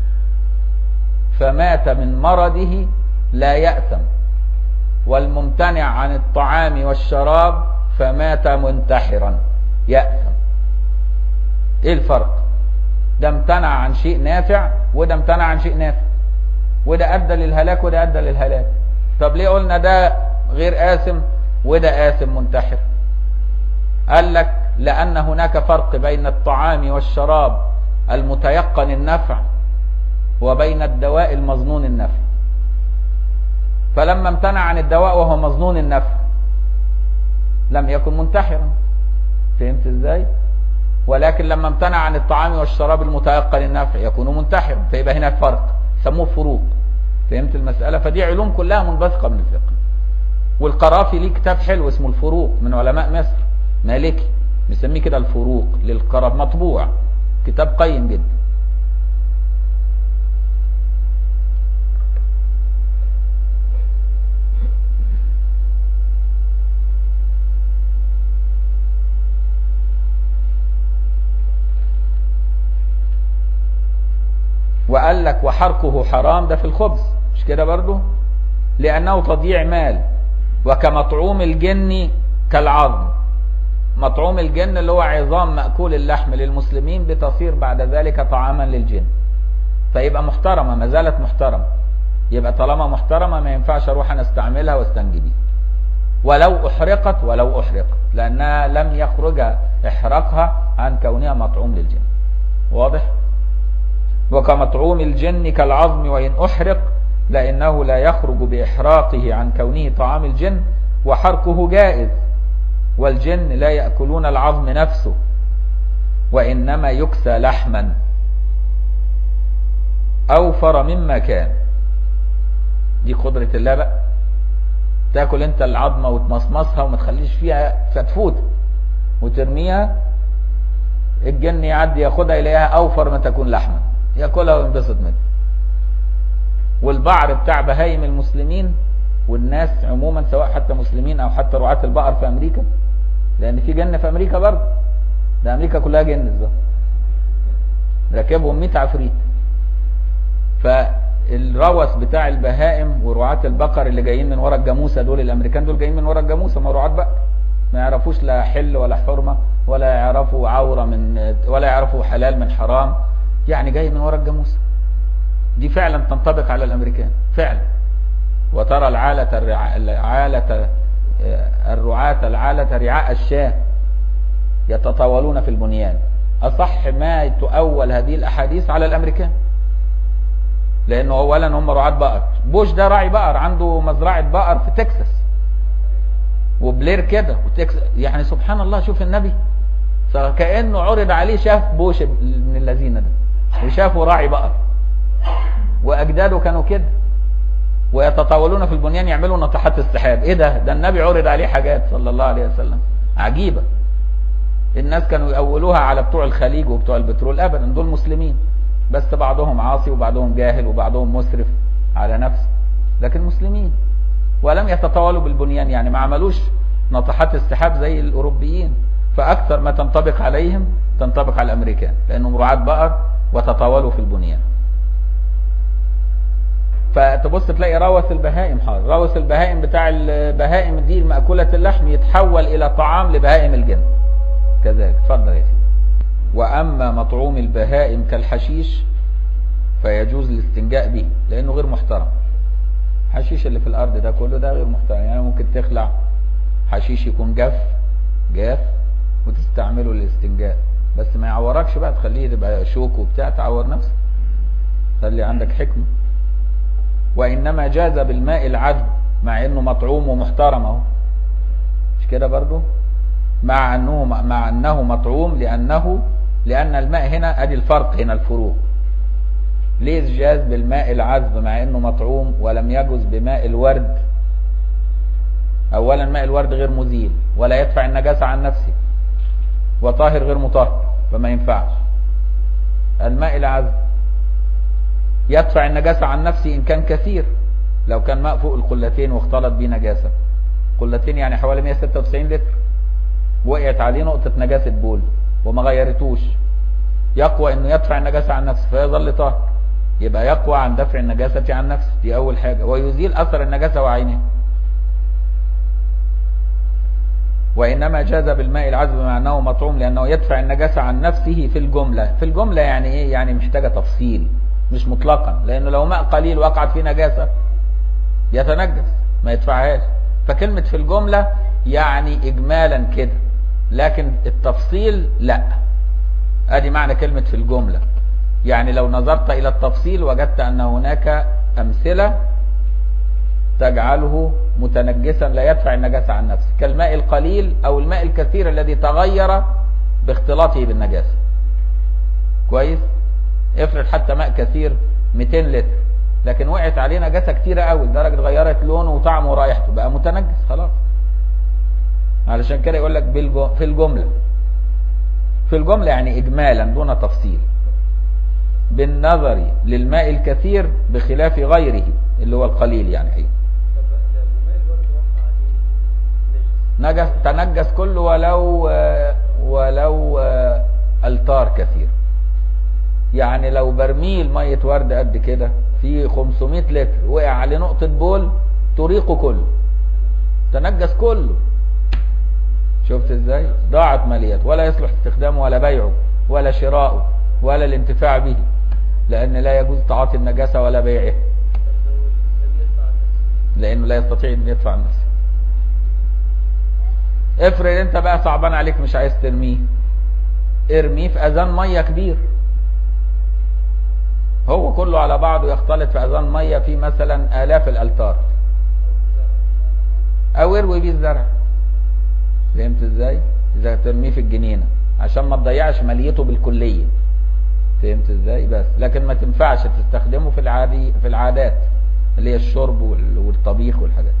فمات من مرضه لا يأثم والممتنع عن الطعام والشراب فمات منتحرا يأثم ايه الفرق ده امتنع عن شيء نافع وده امتنع عن شيء نافع وده ادى للهلاك وده ادى للهلاك طب ليه قلنا ده غير آثم وده آثم منتحر قال لك لأن هناك فرق بين الطعام والشراب المتيقن النفع وبين الدواء المظنون النفع فلما امتنع عن الدواء وهو مظنون النفع لم يكن منتحرا فهمت ازاي ولكن لما امتنع عن الطعام والشراب المتيقن النفع يكون منتحرا فيبقى هنا فرق سموه فروق فهمت المسألة فدي علوم كلها منبثقة من الفقه والقرافي ليه كتاب حلو اسمه الفروق من علماء مصر مالكي مسميه كده الفروق للقرف مطبوع كتاب قيم جدا وقال لك وحرقه حرام ده في الخبز مش كده برضو لأنه تضييع مال وكمطعوم الجن كالعظم مطعوم الجن اللي هو عظام مأكول اللحم للمسلمين بتصير بعد ذلك طعاما للجن فيبقى محترمة ما زالت محترمة يبقى طالما محترمة ما ينفعش اروح انا استعملها واستنجي بيها ولو احرقت ولو احرقت لانها لم يخرج احراقها عن كونها مطعوم للجن واضح وكمطعوم الجن كالعظم وان احرق لانه لا يخرج باحراقه عن كونه طعام الجن وحرقه جائز والجن لا يأكلون العظم نفسه وإنما يكسى لحما أوفر مما كان دي قدرة الله بقى تاكل انت العظمة وتمصمصها وما تخليش فيها فتفوت وترميها الجن يعدي ياخدها يلاقيها أوفر ما تكون لحما ياكلها وينبسط منها والبعر بتاع بهايم المسلمين والناس عموما سواء حتى مسلمين او حتى رعاة البقر في امريكا لان في جن في امريكا برضه ده امريكا كلها جن الظاهر راكبهم 100 عفريت فالروث بتاع البهائم ورعاة البقر اللي جايين من ورا الجاموسه دول الامريكان دول جايين من ورا الجاموسه ما رعاة بقر ما يعرفوش لا حل ولا حرمه ولا يعرفوا عوره من ولا يعرفوا حلال من حرام يعني جاي من ورا الجاموسه دي فعلا تنطبق على الامريكان فعلا وترى العالة الرعاء العالة آه، الرعاة العالة رعاء الشاة يتطاولون في البنيان أصح ما تؤول هذه الأحاديث على الأمريكان لأنه أولا هم رعاة بقر بوش ده راعي بقر عنده مزرعة بقر في تكساس وبلير كده وتكساس يعني سبحان الله شوف النبي فكأنه عرض عليه شاف بوش من الذين ده وشافه راعي بقر وأجداده كانوا كده ويتطاولون في البنيان يعملوا ناطحات السحاب ايه ده ده النبي عرض عليه حاجات صلى الله عليه وسلم عجيبة الناس كانوا يأولوها على بتوع الخليج وبتوع البترول ابدا دول مسلمين بس بعضهم عاصي وبعضهم جاهل وبعضهم مسرف على نفسه لكن مسلمين ولم يتطاولوا بالبنيان يعني ما عملوش ناطحات السحاب زي الاوروبيين فاكثر ما تنطبق عليهم تنطبق على الامريكان لانهم رعاة بقر وتطاولوا في البنيان فتبص تلاقي روث البهائم حاضر روث البهائم بتاع البهائم دي المأكولة اللحم يتحول إلى طعام لبهائم الجن كذلك اتفضل يا سيدي وأما مطعوم البهائم كالحشيش فيجوز الاستنجاء به لأنه غير محترم حشيش اللي في الأرض ده كله ده غير محترم يعني ممكن تخلع حشيش يكون جاف جاف وتستعمله للاستنجاء بس ما يعوركش بقى تخليه يبقى شوك وبتاع تعور نفسك خلي عندك حكمه وإنما جاز بالماء العذب مع إنه مطعوم ومحترم أهو مش كده برضو مع أنه مع أنه مطعوم لأنه لأن الماء هنا أدي الفرق هنا الفروق ليه جاز بالماء العذب مع إنه مطعوم ولم يجوز بماء الورد أولا ماء الورد غير مزيل ولا يدفع النجاسة عن نفسه وطاهر غير مطهر فما ينفعش الماء العذب يدفع النجاسة عن نفسه إن كان كثير لو كان ماء فوق القلتين واختلط بيه نجاسة قلتين يعني حوالي 196 لتر وقعت عليه نقطة نجاسة بول وما غيرتوش يقوى انه يدفع النجاسة عن نفسه فيظل طاهر يبقى يقوى عن دفع النجاسة عن نفسه دي أول حاجة ويزيل أثر النجاسة وعينه وإنما جاز بالماء العذب مع أنه مطعوم لأنه يدفع النجاسة عن نفسه في الجملة في الجملة يعني إيه يعني محتاجة تفصيل مش مطلقا لأنه لو ماء قليل وقعت فيه نجاسة يتنجس ما يدفعهاش فكلمة في الجملة يعني إجمالا كده لكن التفصيل لا ادي معنى كلمة في الجملة يعني لو نظرت الى التفصيل وجدت ان هناك امثلة تجعله متنجسا لا يدفع النجاسة عن نفسه كالماء القليل او الماء الكثير الذي تغير باختلاطه بالنجاسة كويس افرض حتى ماء كثير 200 لتر لكن وقعت عليه نجاسة كتيرة قوي لدرجة غيرت لونه وطعمه ورائحته بقى متنجس خلاص علشان كده يقول لك في الجملة في الجملة يعني إجمالا دون تفصيل بالنظر للماء الكثير بخلاف غيره اللي هو القليل يعني أيه. نجس تنجس كله ولو ولو التار كثير يعني لو برميل مية ورد قد كده في 500 لتر وقع عليه نقطة بول تريقه كله تنجس كله شفت ازاي ضاعت ماليات ولا يصلح استخدامه ولا بيعه ولا شراؤه ولا الانتفاع به لان لا يجوز تعاطي النجاسة ولا بيعه لانه لا يستطيع ان يدفع نفسه افرض انت بقى صعبان عليك مش عايز ترميه ارميه في اذان مية كبير هو كله على بعضه يختلط في اذان مية في مثلا الاف الالتار او اروي بيه الزرع فهمت ازاي اذا ترميه في الجنينه عشان ما تضيعش ماليته بالكليه فهمت ازاي بس لكن ما تنفعش تستخدمه في العادي في العادات اللي هي الشرب والطبيخ والحاجات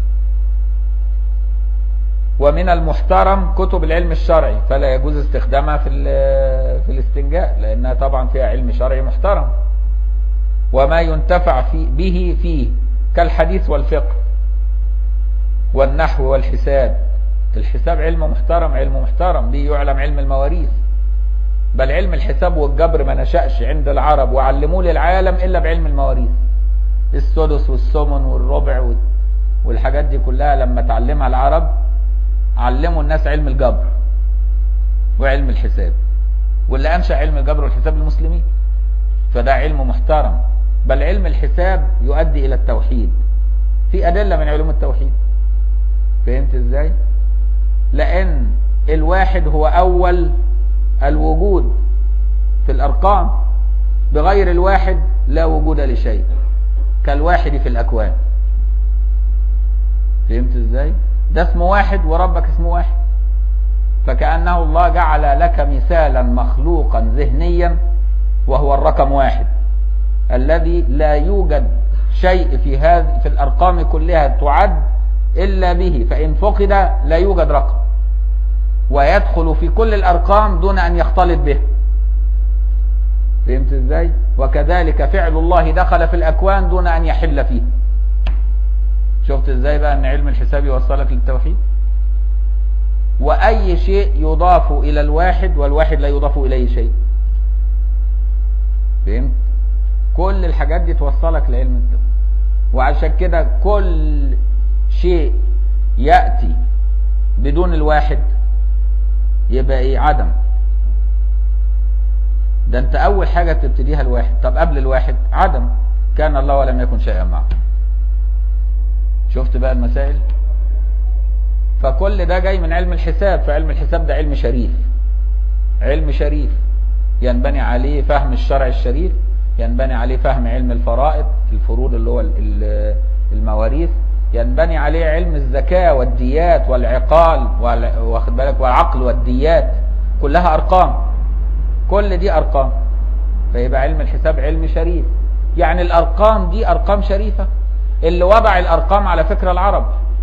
ومن المحترم كتب العلم الشرعي فلا يجوز استخدامها في في الاستنجاء لانها طبعا فيها علم شرعي محترم وما ينتفع في به فيه كالحديث والفقه والنحو والحساب الحساب علم محترم علم محترم به يعلم علم المواريث بل علم الحساب والجبر ما نشأش عند العرب وعلموه للعالم إلا بعلم المواريث السدس والثمن والربع والحاجات دي كلها لما تعلمها العرب علموا الناس علم الجبر وعلم الحساب واللي أنشأ علم الجبر والحساب المسلمين فده علم محترم بل علم الحساب يؤدي الى التوحيد في ادلة من علوم التوحيد فهمت ازاي لان الواحد هو اول الوجود في الارقام بغير الواحد لا وجود لشيء كالواحد في الاكوان فهمت ازاي ده اسمه واحد وربك اسمه واحد فكأنه الله جعل لك مثالا مخلوقا ذهنيا وهو الرقم واحد الذي لا يوجد شيء في هذه في الارقام كلها تعد الا به فان فقد لا يوجد رقم ويدخل في كل الارقام دون ان يختلط به فهمت ازاي وكذلك فعل الله دخل في الاكوان دون ان يحل فيه شفت ازاي بقى ان علم الحساب يوصلك للتوحيد واي شيء يضاف الى الواحد والواحد لا يضاف اليه شيء فهمت كل الحاجات دي توصلك لعلم التوحيد وعشان كده كل شيء يأتي بدون الواحد يبقى ايه عدم ده انت اول حاجة تبتديها الواحد طب قبل الواحد عدم كان الله ولم يكن شيئا معه شفت بقى المسائل فكل ده جاي من علم الحساب فعلم الحساب ده علم شريف علم شريف ينبني عليه فهم الشرع الشريف ينبني عليه فهم علم الفرائض الفروض اللي هو المواريث ينبني عليه علم الزكاة والديات والعقال واخد بالك والعقل والديات كلها ارقام كل دي ارقام فيبقى علم الحساب علم شريف يعني الارقام دي ارقام شريفة اللي وضع الارقام على فكرة العرب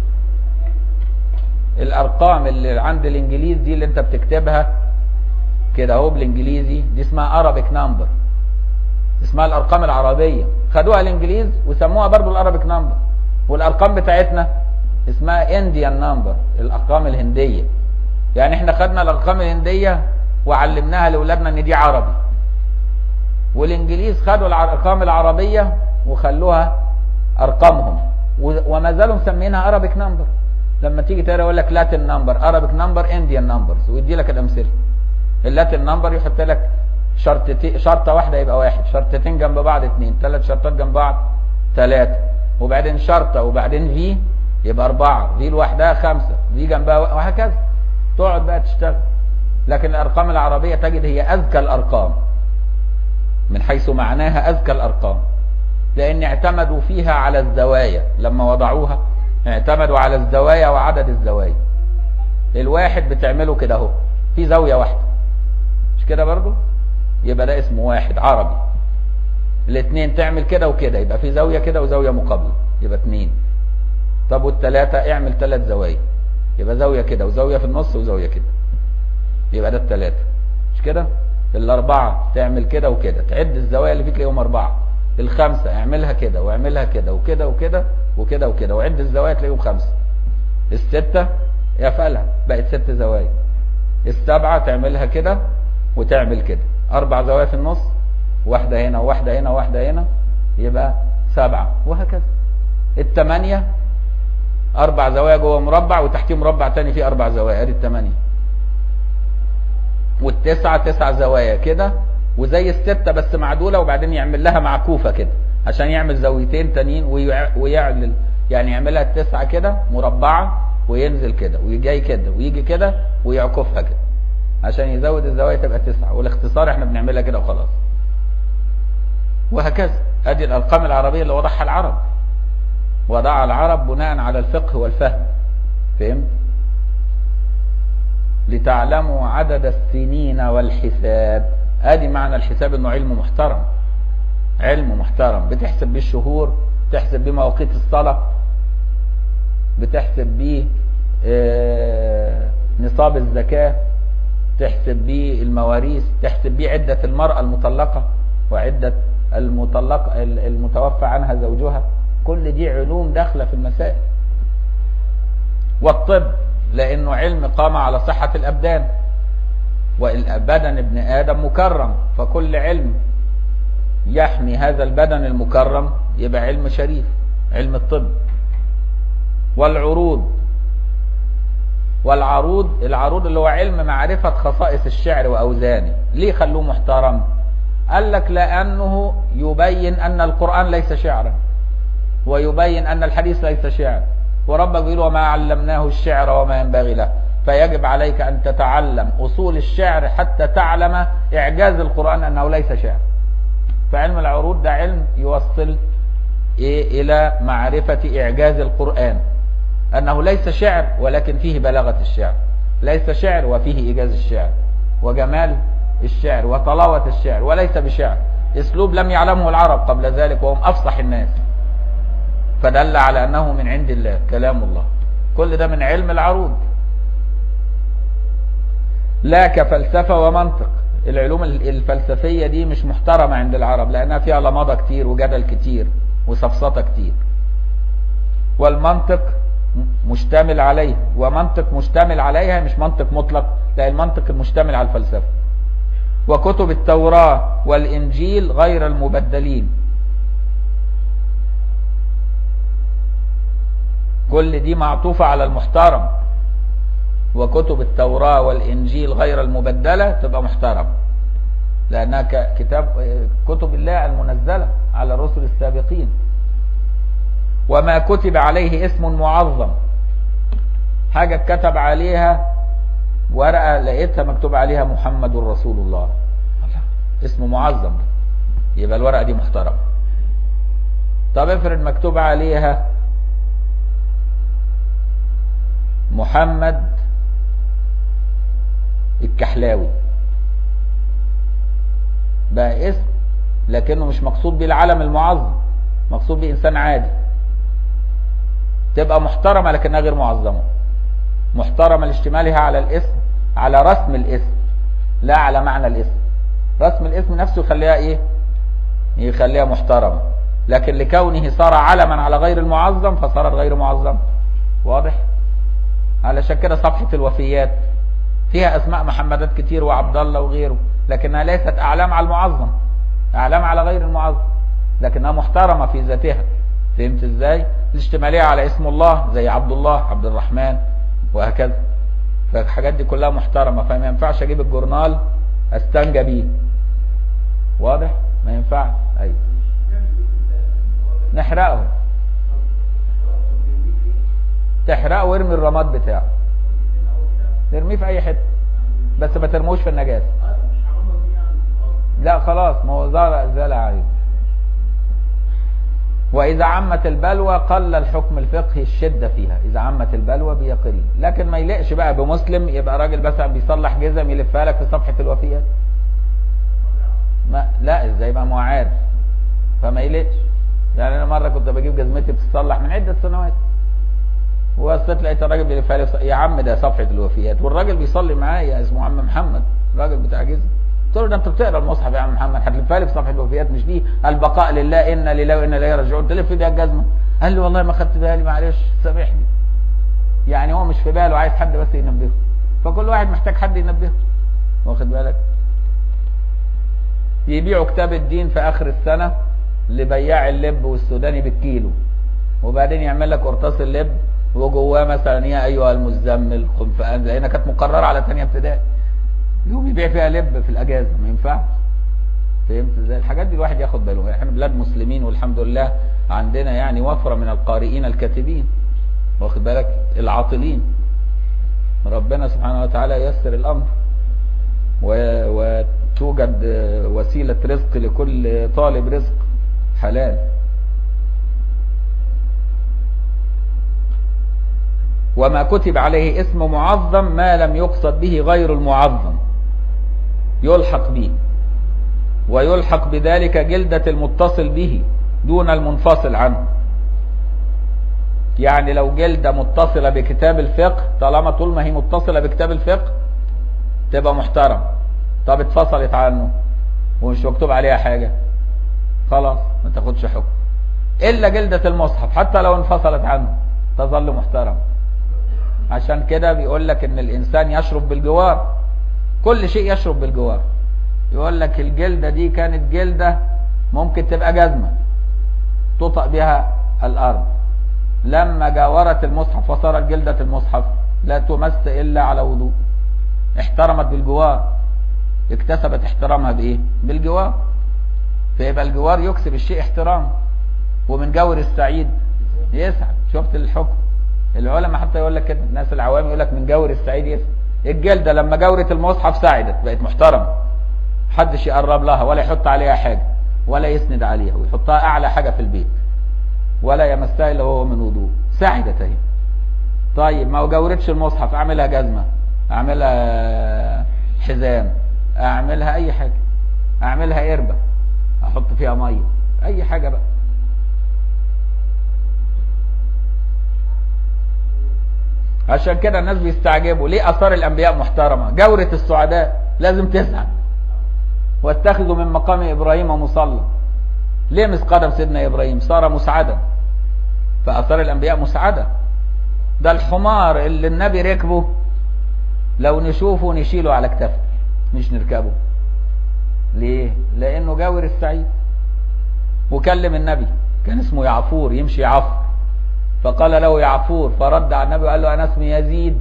الارقام اللي عند الانجليز دي اللي انت بتكتبها كده اهو بالانجليزي دي اسمها ارابيك نمبر اسمها الارقام العربية خدوها الانجليز وسموها برضو الارابيك نمبر والارقام بتاعتنا اسمها انديان نمبر الارقام الهندية يعني احنا خدنا الارقام الهندية وعلمناها لاولادنا ان دي عربي والانجليز خدوا الارقام العربية وخلوها ارقامهم وما زالوا مسمينها ارابيك نمبر لما تيجي تقرا يقول لك لاتن نمبر ارابيك نمبر انديان نمبرز ويدي لك الامثله اللاتن نمبر يحط لك شرطتين شرطه واحده يبقى واحد شرطتين جنب بعض اثنين ثلاث شرطات جنب بعض ثلاثه وبعدين شرطه وبعدين في يبقى اربعه في لوحدها خمسه في جنبها وهكذا تقعد بقى تشتغل لكن الارقام العربيه تجد هي اذكى الارقام من حيث معناها اذكى الارقام لان اعتمدوا فيها على الزوايا لما وضعوها اعتمدوا على الزوايا وعدد الزوايا الواحد بتعمله كده اهو في زاوية واحدة مش كده برضو يبقى ده اسمه واحد عربي الاثنين تعمل كده وكده يبقى في زاوية كده وزاوية مقابلة يبقى اثنين طب والثلاثة اعمل ثلاث زوايا يبقى زاوية كده وزاوية في النص وزاوية كده يبقى ده الثلاثة مش كده الاربعة تعمل كده وكده تعد الزوايا اللي فيك تلاقيهم اربعة الخمسة اعملها كده واعملها كده وكده وكده وكده وكده وعد الزوايا تلاقيهم خمسة الستة يفعلها بقت ست زوايا السبعة تعملها كده وتعمل كده اربع زوايا في النص واحدة هنا وواحدة هنا وواحدة هنا يبقى سبعة وهكذا التمانية اربع زوايا جوه مربع وتحتيه مربع تاني فيه اربع زوايا ادي التمانية والتسعة تسع زوايا كده وزي الستة بس معدولة وبعدين يعمل لها معكوفة كده عشان يعمل زاويتين تانيين ويعلل يعني يعملها التسعة كده مربعة وينزل كده ويجي كده ويجي كده ويعكفها كده عشان يزود الزوايا تبقى تسعة والاختصار احنا بنعملها كده وخلاص وهكذا ادي الارقام العربية اللي وضعها العرب وضعها العرب بناء على الفقه والفهم فهمت لتعلموا عدد السنين والحساب ادي معنى الحساب انه علم محترم علم محترم بتحسب بيه الشهور تحسب بيه مواقيت الصلاة بتحسب بيه اه نصاب الزكاة تحسب بيه المواريث تحسب بيه عدة المرأة المطلقة وعدة المطلقة المتوفى عنها زوجها كل دي علوم داخلة في المسائل والطب لانه علم قام على صحة الابدان والبدن ابن ادم مكرم فكل علم يحمي هذا البدن المكرم يبقى علم شريف علم الطب والعروض والعروض العروض اللي هو علم معرفة خصائص الشعر وأوزانه ليه خلوه محترم قال لك لأنه يبين أن القرآن ليس شعرا ويبين أن الحديث ليس شعر وربك بيقول وما علمناه الشعر وما ينبغي له فيجب عليك أن تتعلم أصول الشعر حتى تعلم إعجاز القرآن أنه ليس شعر فعلم العروض ده علم يوصل إيه إلى معرفة إعجاز القرآن أنه ليس شعر ولكن فيه بلاغة الشعر ليس شعر وفيه إيجاز الشعر وجمال الشعر وطلاوة الشعر وليس بشعر اسلوب لم يعلمه العرب قبل ذلك وهم افصح الناس فدل على انه من عند الله كلام الله كل ده من علم العروض لا كفلسفة ومنطق العلوم الفلسفية دي مش محترمة عند العرب لانها فيها لمضة كتير وجدل كتير وسفسطة كتير والمنطق مشتمل عليه ومنطق مشتمل عليها مش منطق مطلق لا المنطق المشتمل على الفلسفة وكتب التوراة والإنجيل غير المبدلين كل دي معطوفة على المحترم وكتب التوراة والإنجيل غير المبدلة تبقى محترم لأنها كتاب كتب الله المنزلة على الرسل السابقين وما كتب عليه اسم معظم حاجة كتب عليها ورقة لقيتها مكتوب عليها محمد رسول الله اسم معظم يبقى الورقة دي محترمة طب افرض مكتوب عليها محمد الكحلاوي بقى اسم لكنه مش مقصود به العلم المعظم مقصود به انسان عادي تبقى محترمة لكنها غير معظمة محترمة لاشتمالها على الاسم على رسم الاسم لا على معنى الاسم رسم الاسم نفسه يخليها ايه يخليها محترمة لكن لكونه صار علما على غير المعظم فصارت غير معظمة واضح علشان كده صفحة الوفيات فيها اسماء محمدات كتير وعبد الله وغيره لكنها ليست اعلام على المعظم اعلام على غير المعظم لكنها محترمة في ذاتها فهمت ازاي الاشتمالية على اسم الله زي عبد الله عبد الرحمن وهكذا فالحاجات دي كلها محترمة فما ينفعش اجيب الجورنال استنجى بيه واضح ما ينفعش ايوه نحرقه تحرقه وارمي الرماد بتاعه ترميه في اي حته بس ما ترموش في النجاسه لا خلاص ما هو زال زال عيب وإذا عمت البلوى قل الحكم الفقهي الشدة فيها إذا عمت البلوى بيقل لكن ما يلقش بقى بمسلم يبقى راجل بس بيصلح جزم يلفها لك في صفحة الوفيات ما لا ازاي بقى ما هو عارف فما يلقش يعني انا مره كنت بجيب جزمتي بتتصلح من عده سنوات وبصيت لقيت الراجل بيلفها لي يا عم ده صفحه الوفيات والراجل بيصلي معايا اسمه عم محمد الراجل بتاع جزم قلت له ده انت بتقرا المصحف يا عم محمد هتلفها لي في صفحه الوفيات مش دي البقاء لله انا لله وانا اليه راجعون تلف بيها الجزمه قال لي والله ما خدت بالي معلش سامحني يعني هو مش في باله عايز حد بس ينبهه فكل واحد محتاج حد ينبهه واخد بالك يبيعوا كتاب الدين في اخر السنه لبياع اللب والسوداني بالكيلو وبعدين يعمل لك قرطاس اللب وجواه مثلا يا ايها المزمل قم فانزل لانها كانت مقرره على ثانيه ابتدائي يقوم يبيع فيها لب في الاجازه ما ينفعش فهمت ازاي الحاجات دي الواحد ياخد باله احنا بلاد مسلمين والحمد لله عندنا يعني وفره من القارئين الكاتبين واخد بالك العاطلين ربنا سبحانه وتعالى ييسر الامر وتوجد وسيله رزق لكل طالب رزق حلال وما كتب عليه اسم معظم ما لم يقصد به غير المعظم يلحق به ويلحق بذلك جلدة المتصل به دون المنفصل عنه يعني لو جلدة متصلة بكتاب الفقه طالما طول ما هي متصلة بكتاب الفقه تبقى محترم طب اتفصلت عنه ومش مكتوب عليها حاجة خلاص ما تاخدش حكم الا جلدة المصحف حتى لو انفصلت عنه تظل محترم عشان كده بيقول لك ان الانسان يشرب بالجوار كل شيء يشرب بالجوار يقول لك الجلدة دي كانت جلدة ممكن تبقى جزمة تطأ بها الارض لما جاورت المصحف وصارت جلدة المصحف لا تمس الا على وضوء احترمت بالجوار اكتسبت احترامها بايه بالجوار فيبقى الجوار يكسب الشيء احترام ومن جور السعيد يسعد شفت الحكم العلماء حتى يقول لك كده الناس العوام يقول لك من جور السعيد يسعد الجلده لما جورت المصحف ساعدت بقت محترمه محدش يقرب لها ولا يحط عليها حاجه ولا يسند عليها ويحطها اعلى حاجه في البيت ولا يمسها الا وهو من وضوء ساعدت اهي طيب ما جورتش المصحف اعملها جزمه اعملها حزام اعملها اي حاجه اعملها قربه احط فيها ميه اي حاجه بقى عشان كده الناس بيستعجبوا ليه اثار الانبياء محترمه جوره السعداء لازم تسعد واتخذوا من مقام ابراهيم مصلى ليه مس قدم سيدنا ابراهيم صار مسعدا فاثار الانبياء مسعده ده الحمار اللي النبي ركبه لو نشوفه نشيله على كتفه مش نركبه ليه لانه جاور السعيد وكلم النبي كان اسمه يعفور يمشي يعفر فقال له يعفور فرد على النبي وقال له انا اسمي يزيد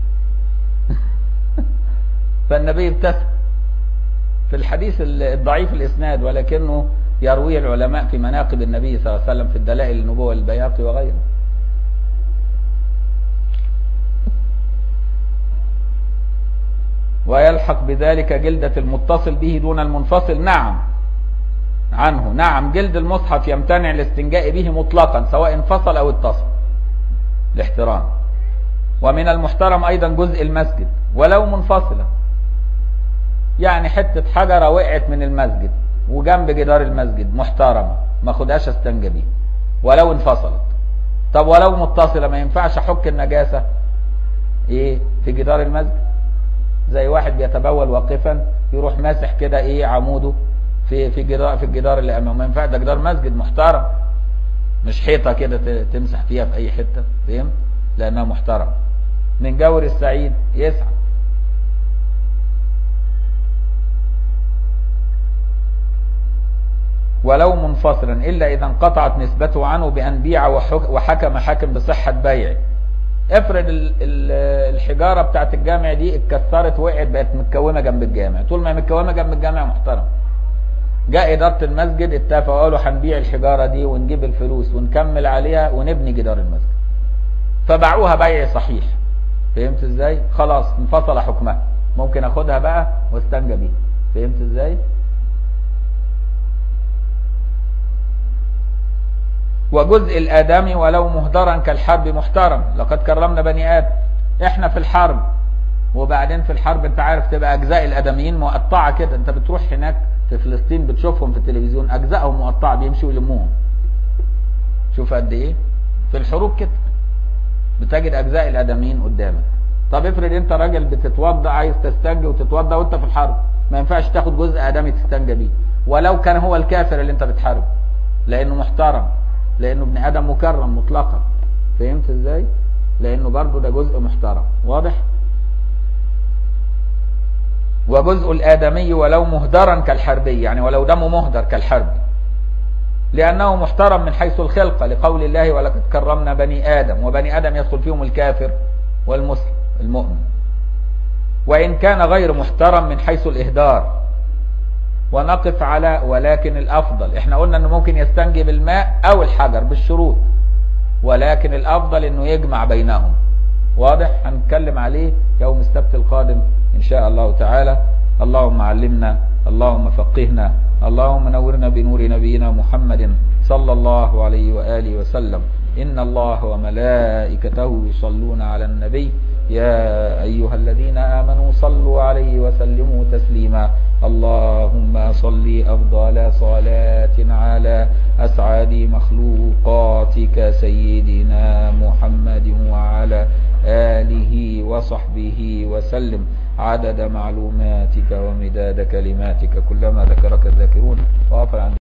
فالنبي ابتسم في الحديث الضعيف الاسناد ولكنه يرويه العلماء في مناقب النبي صلى الله عليه وسلم في الدلائل النبوة البياقي وغيره ويلحق بذلك جلدة المتصل به دون المنفصل نعم عنه نعم جلد المصحف يمتنع الاستنجاء به مطلقا سواء انفصل او اتصل الاحترام ومن المحترم ايضا جزء المسجد ولو منفصلة يعني حتة حجرة وقعت من المسجد وجنب جدار المسجد محترمة ما خدهاش استنجى بيها ولو انفصلت طب ولو متصلة ما ينفعش احك النجاسة ايه في جدار المسجد زي واحد بيتبول واقفا يروح ماسح كده ايه عموده في في جدار في الجدار اللي امامه ما ينفعش ده جدار مسجد محترم مش حيطه كده تمسح فيها في اي حته فهمت لانها محترم من جور السعيد يسعى ولو منفصلا الا اذا انقطعت نسبته عنه بان بيع وحكم حاكم بصحه بيعه افرض ال ال الحجاره بتاعت الجامع دي اتكسرت وقعت بقت متكومه جنب الجامع طول ما هي متكومه جنب الجامع محترم جاء اداره المسجد اتفقوا قالوا هنبيع الحجاره دي ونجيب الفلوس ونكمل عليها ونبني جدار المسجد فباعوها بيع صحيح فهمت ازاي خلاص انفصل حكمها ممكن اخدها بقى واستنجى بيها فهمت ازاي وجزء الآدمي ولو مهدرا كالحرب محترم لقد كرمنا بني آدم احنا في الحرب وبعدين في الحرب انت عارف تبقى اجزاء الادميين مقطعة كده انت بتروح هناك في فلسطين بتشوفهم في التلفزيون اجزائهم مقطعة بيمشوا يلموهم شوف قد ايه في الحروب كده بتجد اجزاء الادميين قدامك طب افرض انت راجل بتتوضا عايز تستنجي وتتوضا وانت في الحرب ما ينفعش تاخد جزء ادمي تستنجى بيه ولو كان هو الكافر اللي انت بتحاربه لانه محترم لانه ابن ادم مكرم مطلقا فهمت ازاي لانه برضه ده جزء محترم واضح وجزء الادمي ولو مهدرا كالحربي يعني ولو دمه مهدر كالحربي لانه محترم من حيث الخلقه لقول الله ولقد كرمنا بني ادم وبني ادم يدخل فيهم الكافر والمسلم المؤمن وان كان غير محترم من حيث الاهدار ونقف على ولكن الافضل احنا قلنا انه ممكن يستنجي بالماء او الحجر بالشروط ولكن الافضل انه يجمع بينهم واضح هنتكلم عليه يوم السبت القادم ان شاء الله تعالى اللهم علمنا اللهم فقهنا اللهم نورنا بنور نبينا محمد صلى الله عليه واله وسلم ان الله وملائكته يصلون على النبي يا ايها الذين امنوا صلوا عليه وسلموا تسليما اللهم صل افضل صلاه على اسعد مخلوقاتك سيدنا محمد وعلى اله وصحبه وسلم عدد معلوماتك ومداد كلماتك كلما ذكرك الذاكرون وغفر عن